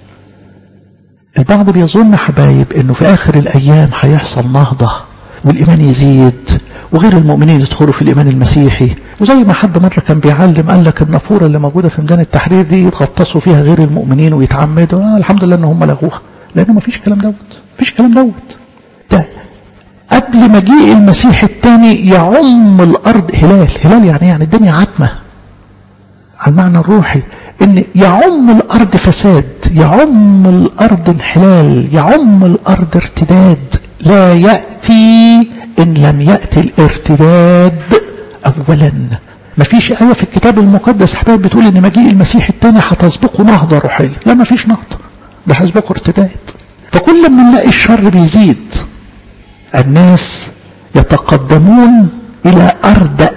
البعض بيظن حبايب انه في اخر الايام هيحصل نهضة والايمان يزيد وغير المؤمنين يدخلوا في الايمان المسيحي وزي ما حد مرة كان بيعلم قال لك النافورة اللي موجودة في ميدان التحرير دي يتغطسوا فيها غير المؤمنين ويتعمدوا آه الحمد لله ان هم لغوها لانه ما فيش كلام دوت فيش كلام دوت ده قبل مجيء المسيح الثاني يعم الارض هلال هلال يعني يعني الدنيا عتمه على المعنى الروحي ان يعم الارض فساد يعم الارض انحلال يعم الارض ارتداد لا ياتي ان لم ياتي الارتداد اولا ما فيش آية في الكتاب المقدس حبايب بتقول ان مجيء المسيح الثاني هتسبقه نهضة روحية لا ما فيش نهضة ده هيسبقه ارتداد فكل ما نلاقي الشر بيزيد الناس يتقدمون الى اردأ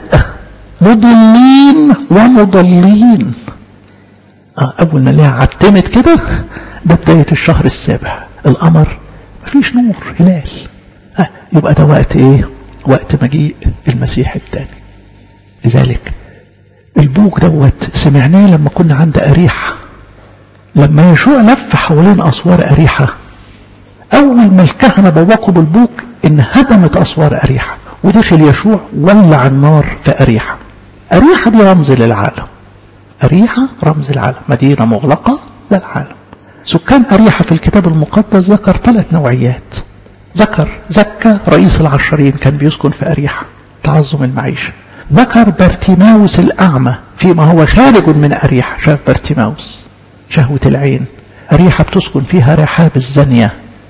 مضلين ومضلين أول ما نلاقيها عتمت كده ده بداية الشهر السابع القمر مفيش نور هلال ها يبقى ده وقت ايه وقت مجيء المسيح الثاني لذلك البوق دوت سمعناه لما كنا عند أريحة لما يشوع لف حوالين أسوار أريحة أول ما الكهنة بوقوا بالبوق انهدمت أسوار أريحة ودخل يشوع ولع النار في أريحة أريحة دي رمز للعالم أريحة رمز العالم مدينة مغلقة للعالم سكان أريحة في الكتاب المقدس ذكر ثلاث نوعيات ذكر زكا رئيس العشرين كان بيسكن في أريحة تعظم المعيشة ذكر بارتيماوس الأعمى فيما هو خارج من أريحة شاف بارتيماوس شهوة العين أريحة بتسكن فيها رحاب الزانية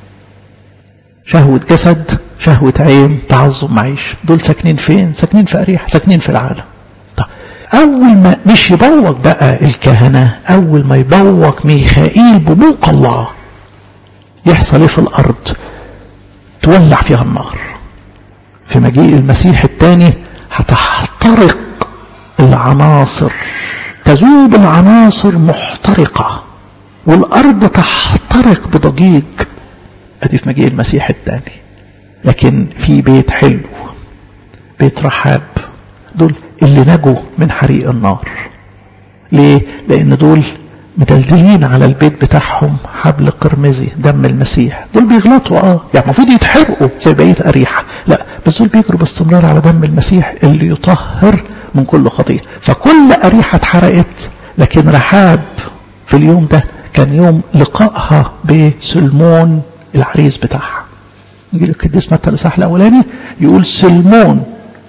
شهوة جسد شهوة عين تعظم معيشة دول ساكنين فين ساكنين في أريحة ساكنين في العالم أول ما مش يبوق بقى الكهنة أول ما يبوق ميخائيل ببوق الله يحصل ايه في الأرض تولع فيها النار في مجيء المسيح الثاني هتحترق العناصر تذوب العناصر محترقة والأرض تحترق بضجيج أدي في مجيء المسيح الثاني لكن في بيت حلو بيت رحاب دول اللي نجوا من حريق النار ليه لان دول مدلدلين على البيت بتاعهم حبل قرمزي دم المسيح دول بيغلطوا اه يعني المفروض يتحرقوا زي بقيه اريحه لا بس دول بيجروا باستمرار على دم المسيح اللي يطهر من كل خطيه فكل اريحه اتحرقت لكن رحاب في اليوم ده كان يوم لقائها بسلمون العريس بتاعها يجي القديس متى الاصحاح الاولاني يقول سلمون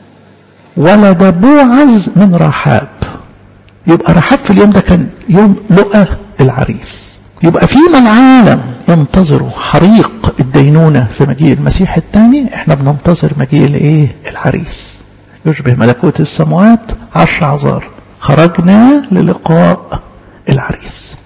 ولد بوعز من رحاب يبقى رحاب في اليوم ده كان يوم لقى العريس يبقى فيما العالم ينتظر حريق الدينونة في مجيء المسيح الثاني احنا بننتظر مجيء الايه العريس يشبه ملكوت السماوات عشر عذار خرجنا للقاء العريس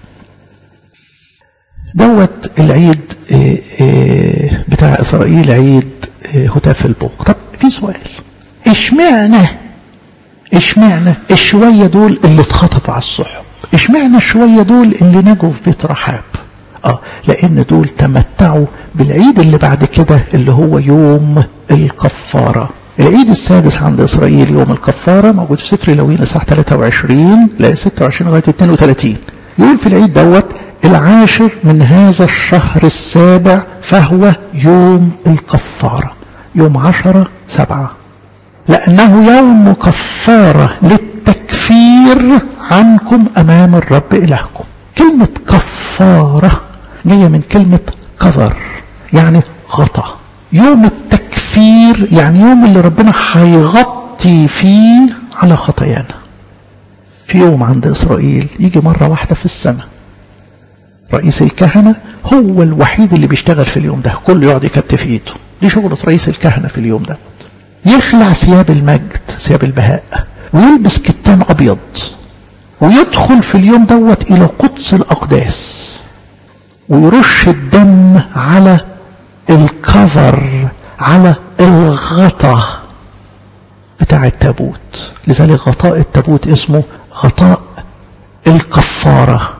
دوت العيد بتاع اسرائيل عيد هتاف البوق طب في سؤال اشمعنى اشمعنى الشوية دول اللي اتخطفوا على السحب اشمعنى الشوية دول اللي نجوا في بيت رحاب اه لان دول تمتعوا بالعيد اللي بعد كده اللي هو يوم الكفارة العيد السادس عند إسرائيل يوم الكفارة موجود في سفر لوين إصحاح 23 ل 26 لغاية 32 يقول في العيد دوت العاشر من هذا الشهر السابع فهو يوم الكفارة يوم عشرة سبعة لأنه يوم كفارة للتكفير عنكم أمام الرب إلهكم كلمة كفارة جاية من كلمة كفر يعني غطى يوم التكفير يعني يوم اللي ربنا هيغطي فيه على خطايانا في يوم عند إسرائيل يجي مرة واحدة في السنة رئيس الكهنة هو الوحيد اللي بيشتغل في اليوم ده كله يقعد يكتف ايده دي شغلة رئيس الكهنة في اليوم ده يخلع ثياب المجد ثياب البهاء ويلبس كتان أبيض ويدخل في اليوم دوت إلى قدس الأقداس ويرش الدم على الكفر على الغطا بتاع التابوت لذلك غطاء التابوت اسمه غطاء الكفارة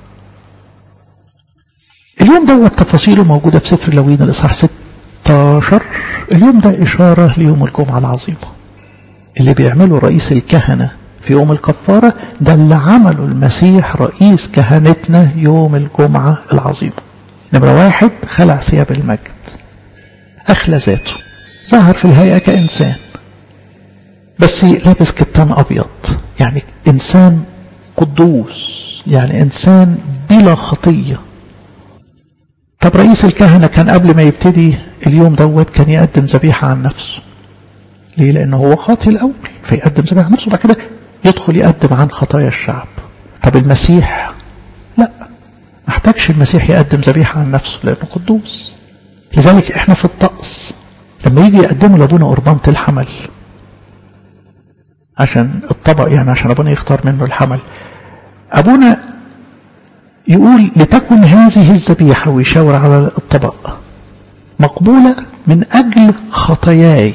اليوم دوت تفاصيله موجودة في سفر لوين الإصحاح 16 اليوم ده إشارة ليوم الجمعة العظيمة اللي بيعمله رئيس الكهنة في يوم الكفارة ده اللي عمله المسيح رئيس كهنتنا يوم الجمعة العظيمة نمرة واحد خلع ثياب المجد أخلى ذاته ظهر في الهيئة كإنسان بس لابس كتان أبيض يعني إنسان قدوس يعني إنسان بلا خطية طب رئيس الكهنة كان قبل ما يبتدي اليوم دوت كان يقدم ذبيحة عن نفسه ليه لأنه هو خاطي الأول فيقدم ذبيحة عن نفسه بعد كده يدخل يقدم عن خطايا الشعب طب المسيح لا ما احتاجش المسيح يقدم ذبيحة عن نفسه لأنه قدوس لذلك احنا في الطقس لما يجي يقدموا لابونا قربانة الحمل عشان الطبق يعني عشان ابونا يختار منه الحمل ابونا يقول لتكن هذه الذبيحة ويشاور على الطبق مقبولة من أجل خطاياي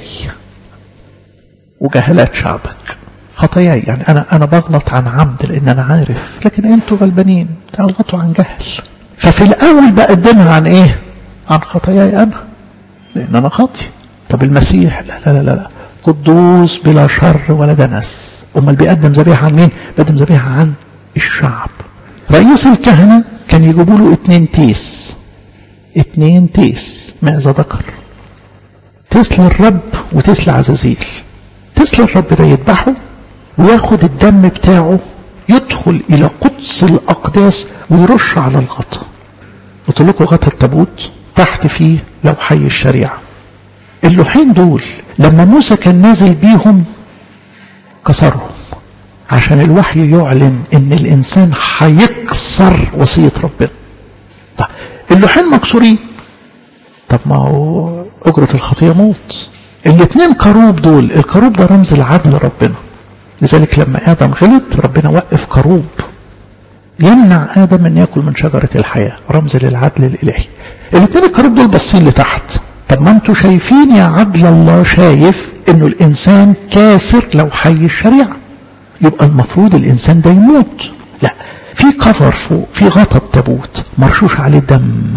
وجهلات شعبك خطاياي يعني أنا أنا بغلط عن عمد لأن أنا عارف لكن أنتوا غلبانين تغلطوا عن جهل ففي الأول بقدمها عن إيه؟ عن خطاياي أنا لأن أنا خاطي طب المسيح لا لا لا لا قدوس بلا شر ولا دنس أمال بيقدم ذبيحة عن مين؟ بيقدم ذبيحة عن الشعب رئيس الكهنة كان يجيبوا له اتنين تيس اتنين تيس معزة ذكر تيس للرب وتيس لعزازيل تيس للرب ده يذبحه وياخد الدم بتاعه يدخل إلى قدس الأقداس ويرش على الغطا قلت لكم غطا التابوت تحت فيه لوحي الشريعة اللوحين دول لما موسى كان نازل بيهم كسرهم عشان الوحي يعلن ان الانسان هيكسر وصية ربنا طب اللوحين مكسورين طب ما هو اجرة الخطية موت الاثنين كروب دول الكروب ده رمز العدل ربنا لذلك لما ادم غلط ربنا وقف كروب يمنع ادم ان ياكل من شجرة الحياة رمز للعدل الالهي الاثنين الكروب دول باصين لتحت طب ما انتوا شايفين يا عدل الله شايف انه الانسان كاسر لو حي الشريعه يبقى المفروض الإنسان ده يموت لا في كفر فوق في غطا التابوت مرشوش عليه دم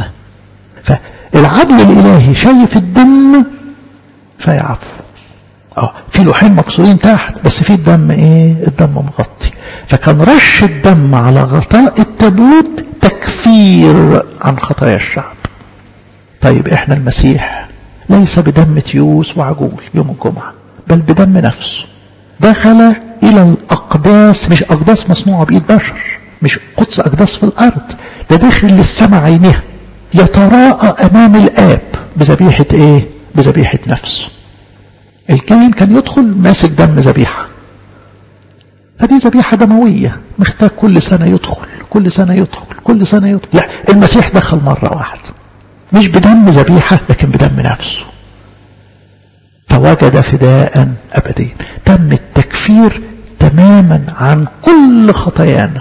فالعدل الإلهي شايف الدم فيعفو اه في لوحين مكسورين تحت بس في الدم ايه الدم مغطي فكان رش الدم على غطاء التابوت تكفير عن خطايا الشعب طيب احنا المسيح ليس بدم تيوس وعجول يوم الجمعة بل بدم نفسه دخل إلى الأقداس مش أقداس مصنوعة بإيد بشر مش قدس أقداس في الأرض ده داخل للسماء عينها يتراءى أمام الآب بذبيحة إيه؟ بذبيحة نفسه الكاهن كان يدخل ماسك دم ذبيحة فدي ذبيحة دموية محتاج كل سنة يدخل كل سنة يدخل كل سنة يدخل لا المسيح دخل مرة واحدة مش بدم ذبيحة لكن بدم نفسه فوجد فداء أبديا تم التكفير تماما عن كل خطايانا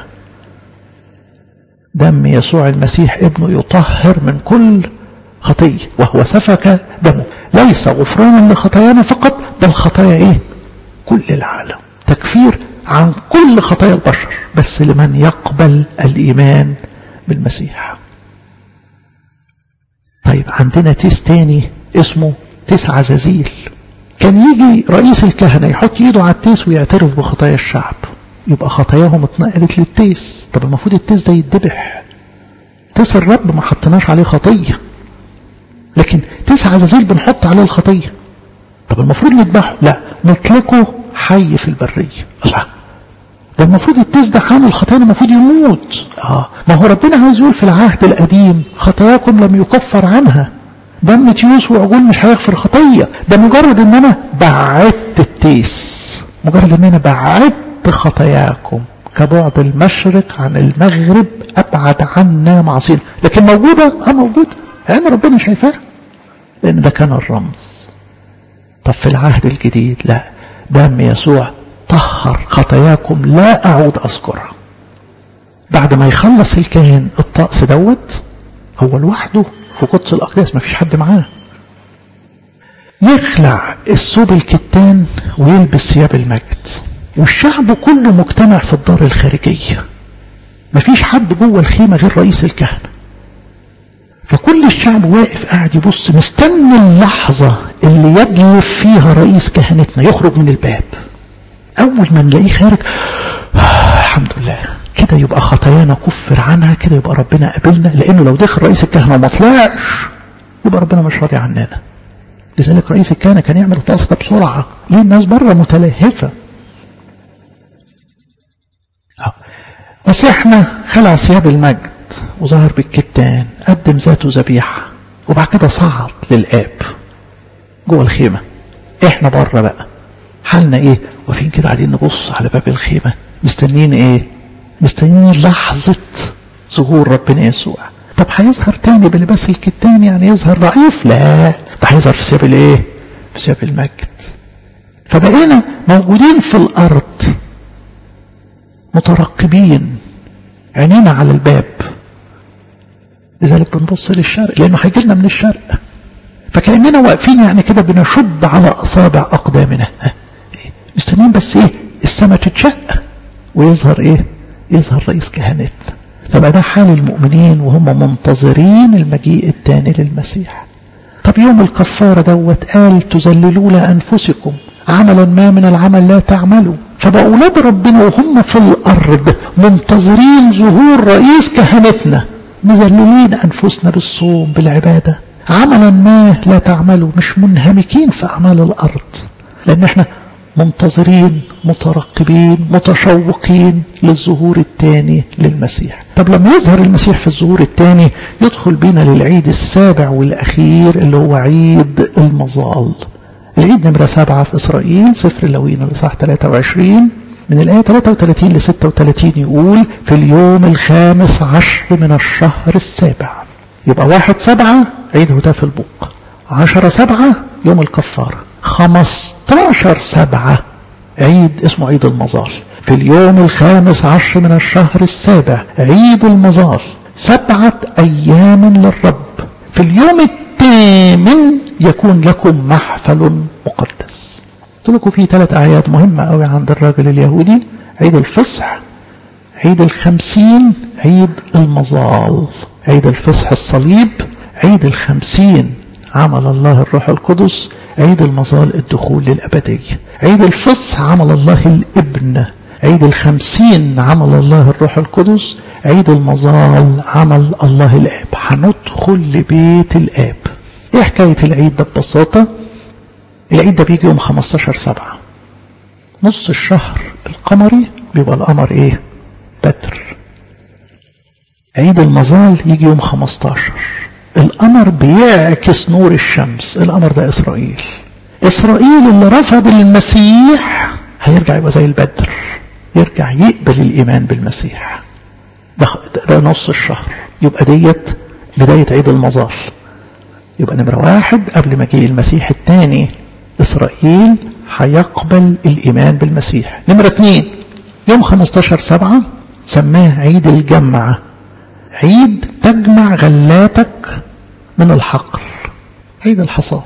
دم يسوع المسيح ابنه يطهر من كل خطية وهو سفك دمه ليس غفرانا لخطايانا فقط بل خطايا ايه كل العالم تكفير عن كل خطايا البشر بس لمن يقبل الإيمان بالمسيح طيب عندنا تيس تاني اسمه تيس عزازيل كان يجي رئيس الكهنة يحط ايده على التيس ويعترف بخطايا الشعب يبقى خطاياهم اتنقلت للتيس طب المفروض التيس ده يتذبح تيس الرب ما حطيناش عليه خطية لكن تيس عزازيل بنحط عليه الخطية طب المفروض نذبحه لا نطلقه حي في البرية الله ده المفروض التيس ده حامل الخطايا المفروض يموت اه ما هو ربنا عايز يقول في العهد القديم خطاياكم لم يكفر عنها دم تيوس وعجول مش هيغفر خطية ده مجرد ان انا بعدت التيس مجرد ان انا بعدت خطاياكم كبعد المشرق عن المغرب ابعد عنا معصينا لكن موجودة اه موجودة لان ربنا شايفاها لان ده كان الرمز طب في العهد الجديد لا دم يسوع طهر خطاياكم لا اعود اذكرها بعد ما يخلص الكاهن الطقس دوت هو لوحده في قدس الأقداس ما فيش حد معاه يخلع الثوب الكتان ويلبس ثياب المجد والشعب كله مجتمع في الدار الخارجية ما فيش حد جوه الخيمة غير رئيس الكهنة فكل الشعب واقف قاعد يبص مستني اللحظة اللي يدلف فيها رئيس كهنتنا يخرج من الباب أول ما نلاقيه خارج الحمد لله كده يبقى خطايانا كفر عنها كده يبقى ربنا قابلنا لانه لو دخل رئيس الكهنه وما طلعش يبقى ربنا مش راضي عننا لذلك رئيس الكهنه كان يعمل الطقس ده بسرعه ليه الناس بره متلهفه مسيحنا خلع ثياب المجد وظهر بالكتان قدم ذاته ذبيحه وبعد كده صعد للاب جوه الخيمه احنا بره بقى حالنا ايه واقفين كده قاعدين نبص على باب الخيمه مستنيين ايه مستنيين لحظة ظهور ربنا يسوع طب هيظهر تاني بلباس الكتان يعني يظهر ضعيف لا ده هيظهر في ثياب الايه في ثياب المجد فبقينا موجودين في الارض مترقبين عينينا على الباب لذلك بنبص للشرق لانه هيجي لنا من الشرق فكاننا واقفين يعني كده بنشب على اصابع اقدامنا مستنيين بس ايه السماء تتشق ويظهر ايه يظهر رئيس كهنتنا فبقى ده حال المؤمنين وهم منتظرين المجيء الثاني للمسيح طب يوم الكفارة دوت قال تذللوا لأنفسكم عملا ما من العمل لا تعملوا فبقى أولاد ربنا وهم في الأرض منتظرين ظهور رئيس كهنتنا مذللين أنفسنا بالصوم بالعبادة عملا ما لا تعملوا مش منهمكين في أعمال الأرض لأن احنا منتظرين مترقبين متشوقين للظهور الثاني للمسيح طب لما يظهر المسيح في الظهور الثاني يدخل بينا للعيد السابع والأخير اللي هو عيد المظال العيد نمرة سبعة في إسرائيل سفر لوين الإصحاح 23 من الآية 33 ل 36 يقول في اليوم الخامس عشر من الشهر السابع يبقى واحد سبعة عيد هتاف البوق عشرة سبعة يوم الكفارة خمستاشر سبعة عيد اسمه عيد المظال في اليوم الخامس عشر من الشهر السابع عيد المظال سبعة أيام للرب في اليوم الثامن يكون لكم محفل مقدس قلت لكم في ثلاث أعياد مهمة قوي عند الراجل اليهودي عيد الفصح عيد الخمسين عيد المظال عيد الفصح الصليب عيد الخمسين عمل الله الروح القدس عيد المظال الدخول للأبدية عيد الفصح عمل الله الابن عيد الخمسين عمل الله الروح القدس عيد المظال عمل الله الآب هندخل لبيت الآب ايه حكاية العيد ده ببساطة العيد ده بيجي يوم 15 سبعة نص الشهر القمري بيبقى القمر ايه بدر عيد المظال يجي يوم 15 القمر بيعكس نور الشمس القمر ده إسرائيل إسرائيل اللي رفض المسيح هيرجع يبقى زي البدر يرجع يقبل الإيمان بالمسيح ده, ده نص الشهر يبقى ديت بداية عيد المظال يبقى نمرة واحد قبل ما جه المسيح الثاني إسرائيل هيقبل الإيمان بالمسيح نمرة اثنين يوم 15 سبعة سماه عيد الجمعة عيد تجمع غلاتك من الحقل عيد الحصاد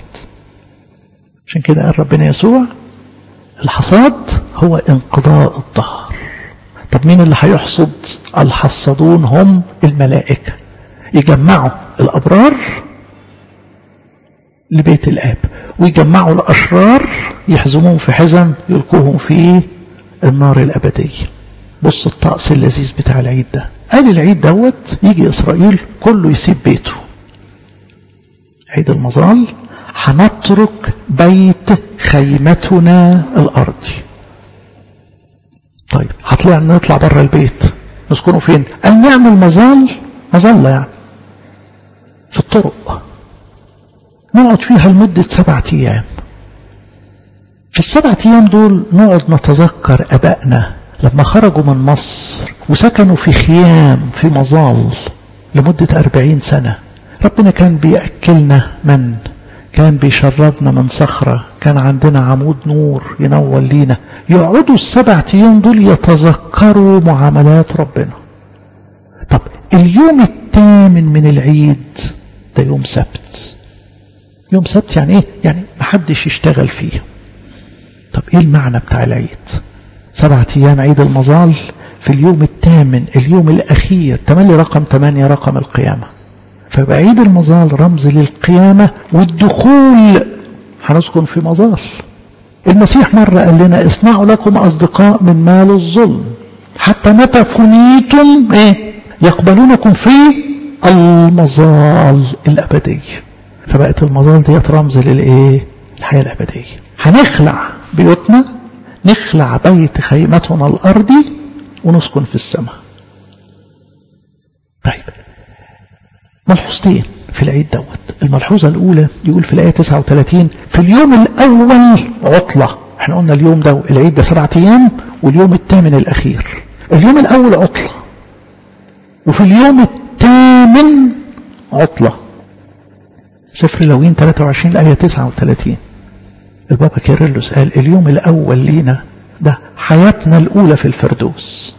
عشان كده قال ربنا يسوع الحصاد هو انقضاء الظهر طب مين اللي هيحصد الحصادون هم الملائكة يجمعوا الأبرار لبيت الآب ويجمعوا الأشرار يحزموهم في حزم يلقوهم في النار الأبدية بص الطقس اللذيذ بتاع العيد ده قال العيد دوت يجي إسرائيل كله يسيب بيته عيد المظال هنترك بيت خيمتنا الأرضي طيب هطلع نطلع بره البيت نسكنه فين قال نعمل مظال مظلة يعني في الطرق نقعد فيها لمدة سبعة أيام في السبعة أيام دول نقعد نتذكر أبائنا لما خرجوا من مصر وسكنوا في خيام في مظال لمدة أربعين سنة ربنا كان بيأكلنا من كان بيشربنا من صخرة كان عندنا عمود نور ينور لينا يقعدوا السبع أيام دول يتذكروا معاملات ربنا طب اليوم الثامن من العيد ده يوم سبت يوم سبت يعني ايه يعني محدش يشتغل فيه طب ايه المعنى بتاع العيد سبعة ايام عيد المظال في اليوم الثامن اليوم الاخير تملي رقم ثمانية رقم القيامة فيبقى عيد المظال رمز للقيامة والدخول هنسكن في مظال المسيح مرة قال لنا اصنعوا لكم أصدقاء من مال الظلم حتى متى فنيتم ايه يقبلونكم في المظال الأبدية فبقت المظال ديت رمز للايه الحياة الأبدية هنخلع بيوتنا نخلع بيت خيمتنا الأرضي ونسكن في السماء طيب ملحوظتين في العيد دوت الملحوظة الأولى يقول في الآية 39 في اليوم الأول عطلة احنا قلنا اليوم ده العيد ده سبعة أيام واليوم الثامن الأخير اليوم الأول عطلة وفي اليوم الثامن عطلة سفر لوين 23 الآية 39 البابا كيرلس قال اليوم الأول لينا ده حياتنا الأولى في الفردوس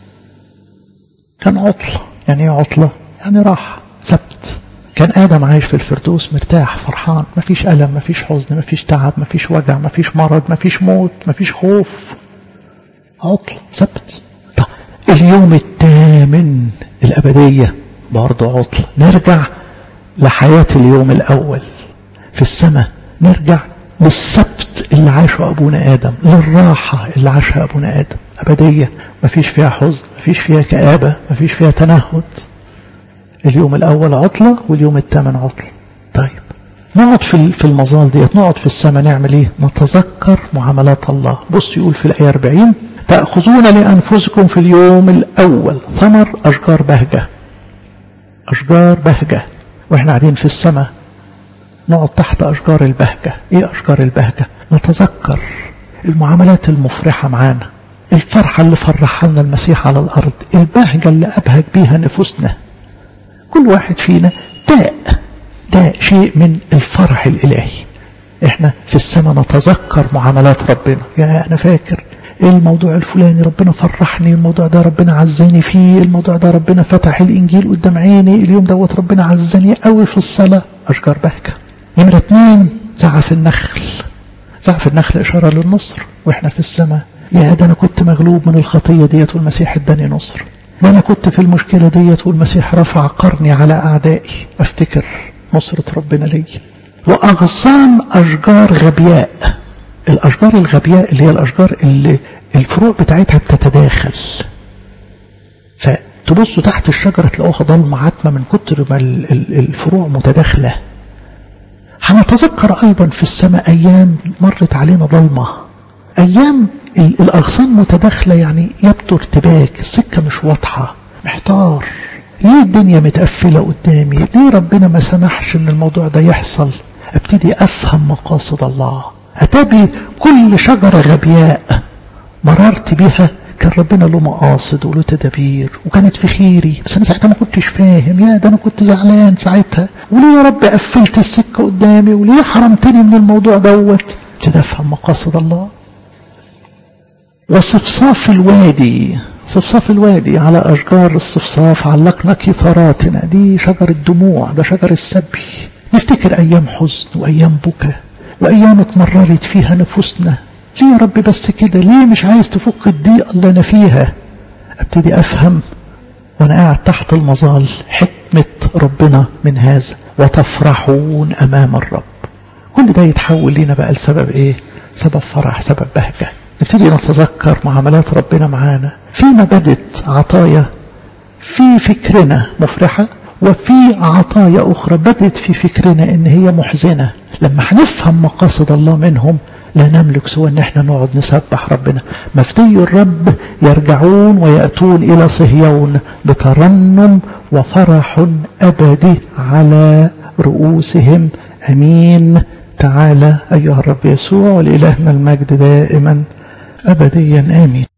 كان عطلة يعني ايه عطلة يعني راحة سبت كان آدم عايش في الفردوس مرتاح فرحان مفيش ألم مفيش حزن مفيش تعب مفيش وجع مفيش مرض مفيش موت مفيش خوف عطل سبت طب اليوم الثامن الأبدية برضه عطل نرجع لحياة اليوم الأول في السماء نرجع للسبت اللي عاشه أبونا آدم للراحة اللي عاشها أبونا آدم أبدية مفيش فيها حزن مفيش فيها كآبة مفيش فيها تنهد اليوم الأول عطلة واليوم الثامن عطلة طيب نقعد في في المظال ديت نقعد في السماء نعمل ايه نتذكر معاملات الله بص يقول في الآية 40 تأخذون لأنفسكم في اليوم الأول ثمر أشجار بهجة أشجار بهجة وإحنا قاعدين في السماء نقعد تحت أشجار البهجة إيه أشجار البهجة نتذكر المعاملات المفرحة معانا الفرحة اللي فرحها لنا المسيح على الأرض البهجة اللي أبهج بيها نفوسنا كل واحد فينا داء داء شيء من الفرح الإلهي احنا في السماء نتذكر معاملات ربنا يا أنا فاكر الموضوع الفلاني ربنا فرحني الموضوع ده ربنا عزني فيه الموضوع ده ربنا فتح الإنجيل قدام عيني اليوم دوت ربنا عزني قوي في الصلاة أشجار بهجة نمرة اتنين زعف النخل زعف النخل إشارة للنصر وإحنا في السماء يا ده أنا كنت مغلوب من الخطية ديت والمسيح اداني نصر ده أنا كنت في المشكلة ديت والمسيح رفع قرني على أعدائي أفتكر نصرة ربنا لي وأغصان أشجار غبياء الأشجار الغبياء اللي هي الأشجار اللي الفروع بتاعتها بتتداخل فتبصوا تحت الشجرة تلاقوها ضلمة عتمة من كتر ما الفروع متداخلة هنتذكر أيضا في السماء أيام مرت علينا ضلمة أيام الأغصان متداخلة يعني يبدو ارتباك السكة مش واضحة محتار ليه الدنيا متقفلة قدامي ليه ربنا ما سمحش ان الموضوع ده يحصل ابتدي افهم مقاصد الله اتابي كل شجرة غبياء مررت بيها كان ربنا له مقاصد وله تدابير وكانت في خيري بس انا ساعتها ما كنتش فاهم يا ده انا كنت زعلان ساعتها وليه يا رب قفلت السكة قدامي وليه حرمتني من الموضوع دوت ابتدي افهم مقاصد الله وصفصاف الوادي صفصاف الوادي على أشجار الصفصاف علقنا كثاراتنا دي شجر الدموع ده شجر السبي نفتكر أيام حزن وأيام بكى وأيام اتمررت فيها نفوسنا ليه يا رب بس كده ليه مش عايز تفك الضيقة اللي أنا فيها أبتدي أفهم وأنا قاعد تحت المظال حكمة ربنا من هذا وتفرحون أمام الرب كل ده يتحول لنا بقى لسبب ايه سبب فرح سبب بهجة نبتدي نتذكر معاملات ربنا معانا فيما بدت عطايا في فكرنا مفرحة وفي عطايا أخرى بدت في فكرنا إن هي محزنة لما هنفهم مقاصد الله منهم لا نملك سوى ان احنا نقعد نسبح ربنا مفتي الرب يرجعون ويأتون الى صهيون بترنم وفرح ابدي على رؤوسهم امين تعالى ايها الرب يسوع ولالهنا المجد دائما ابديا امين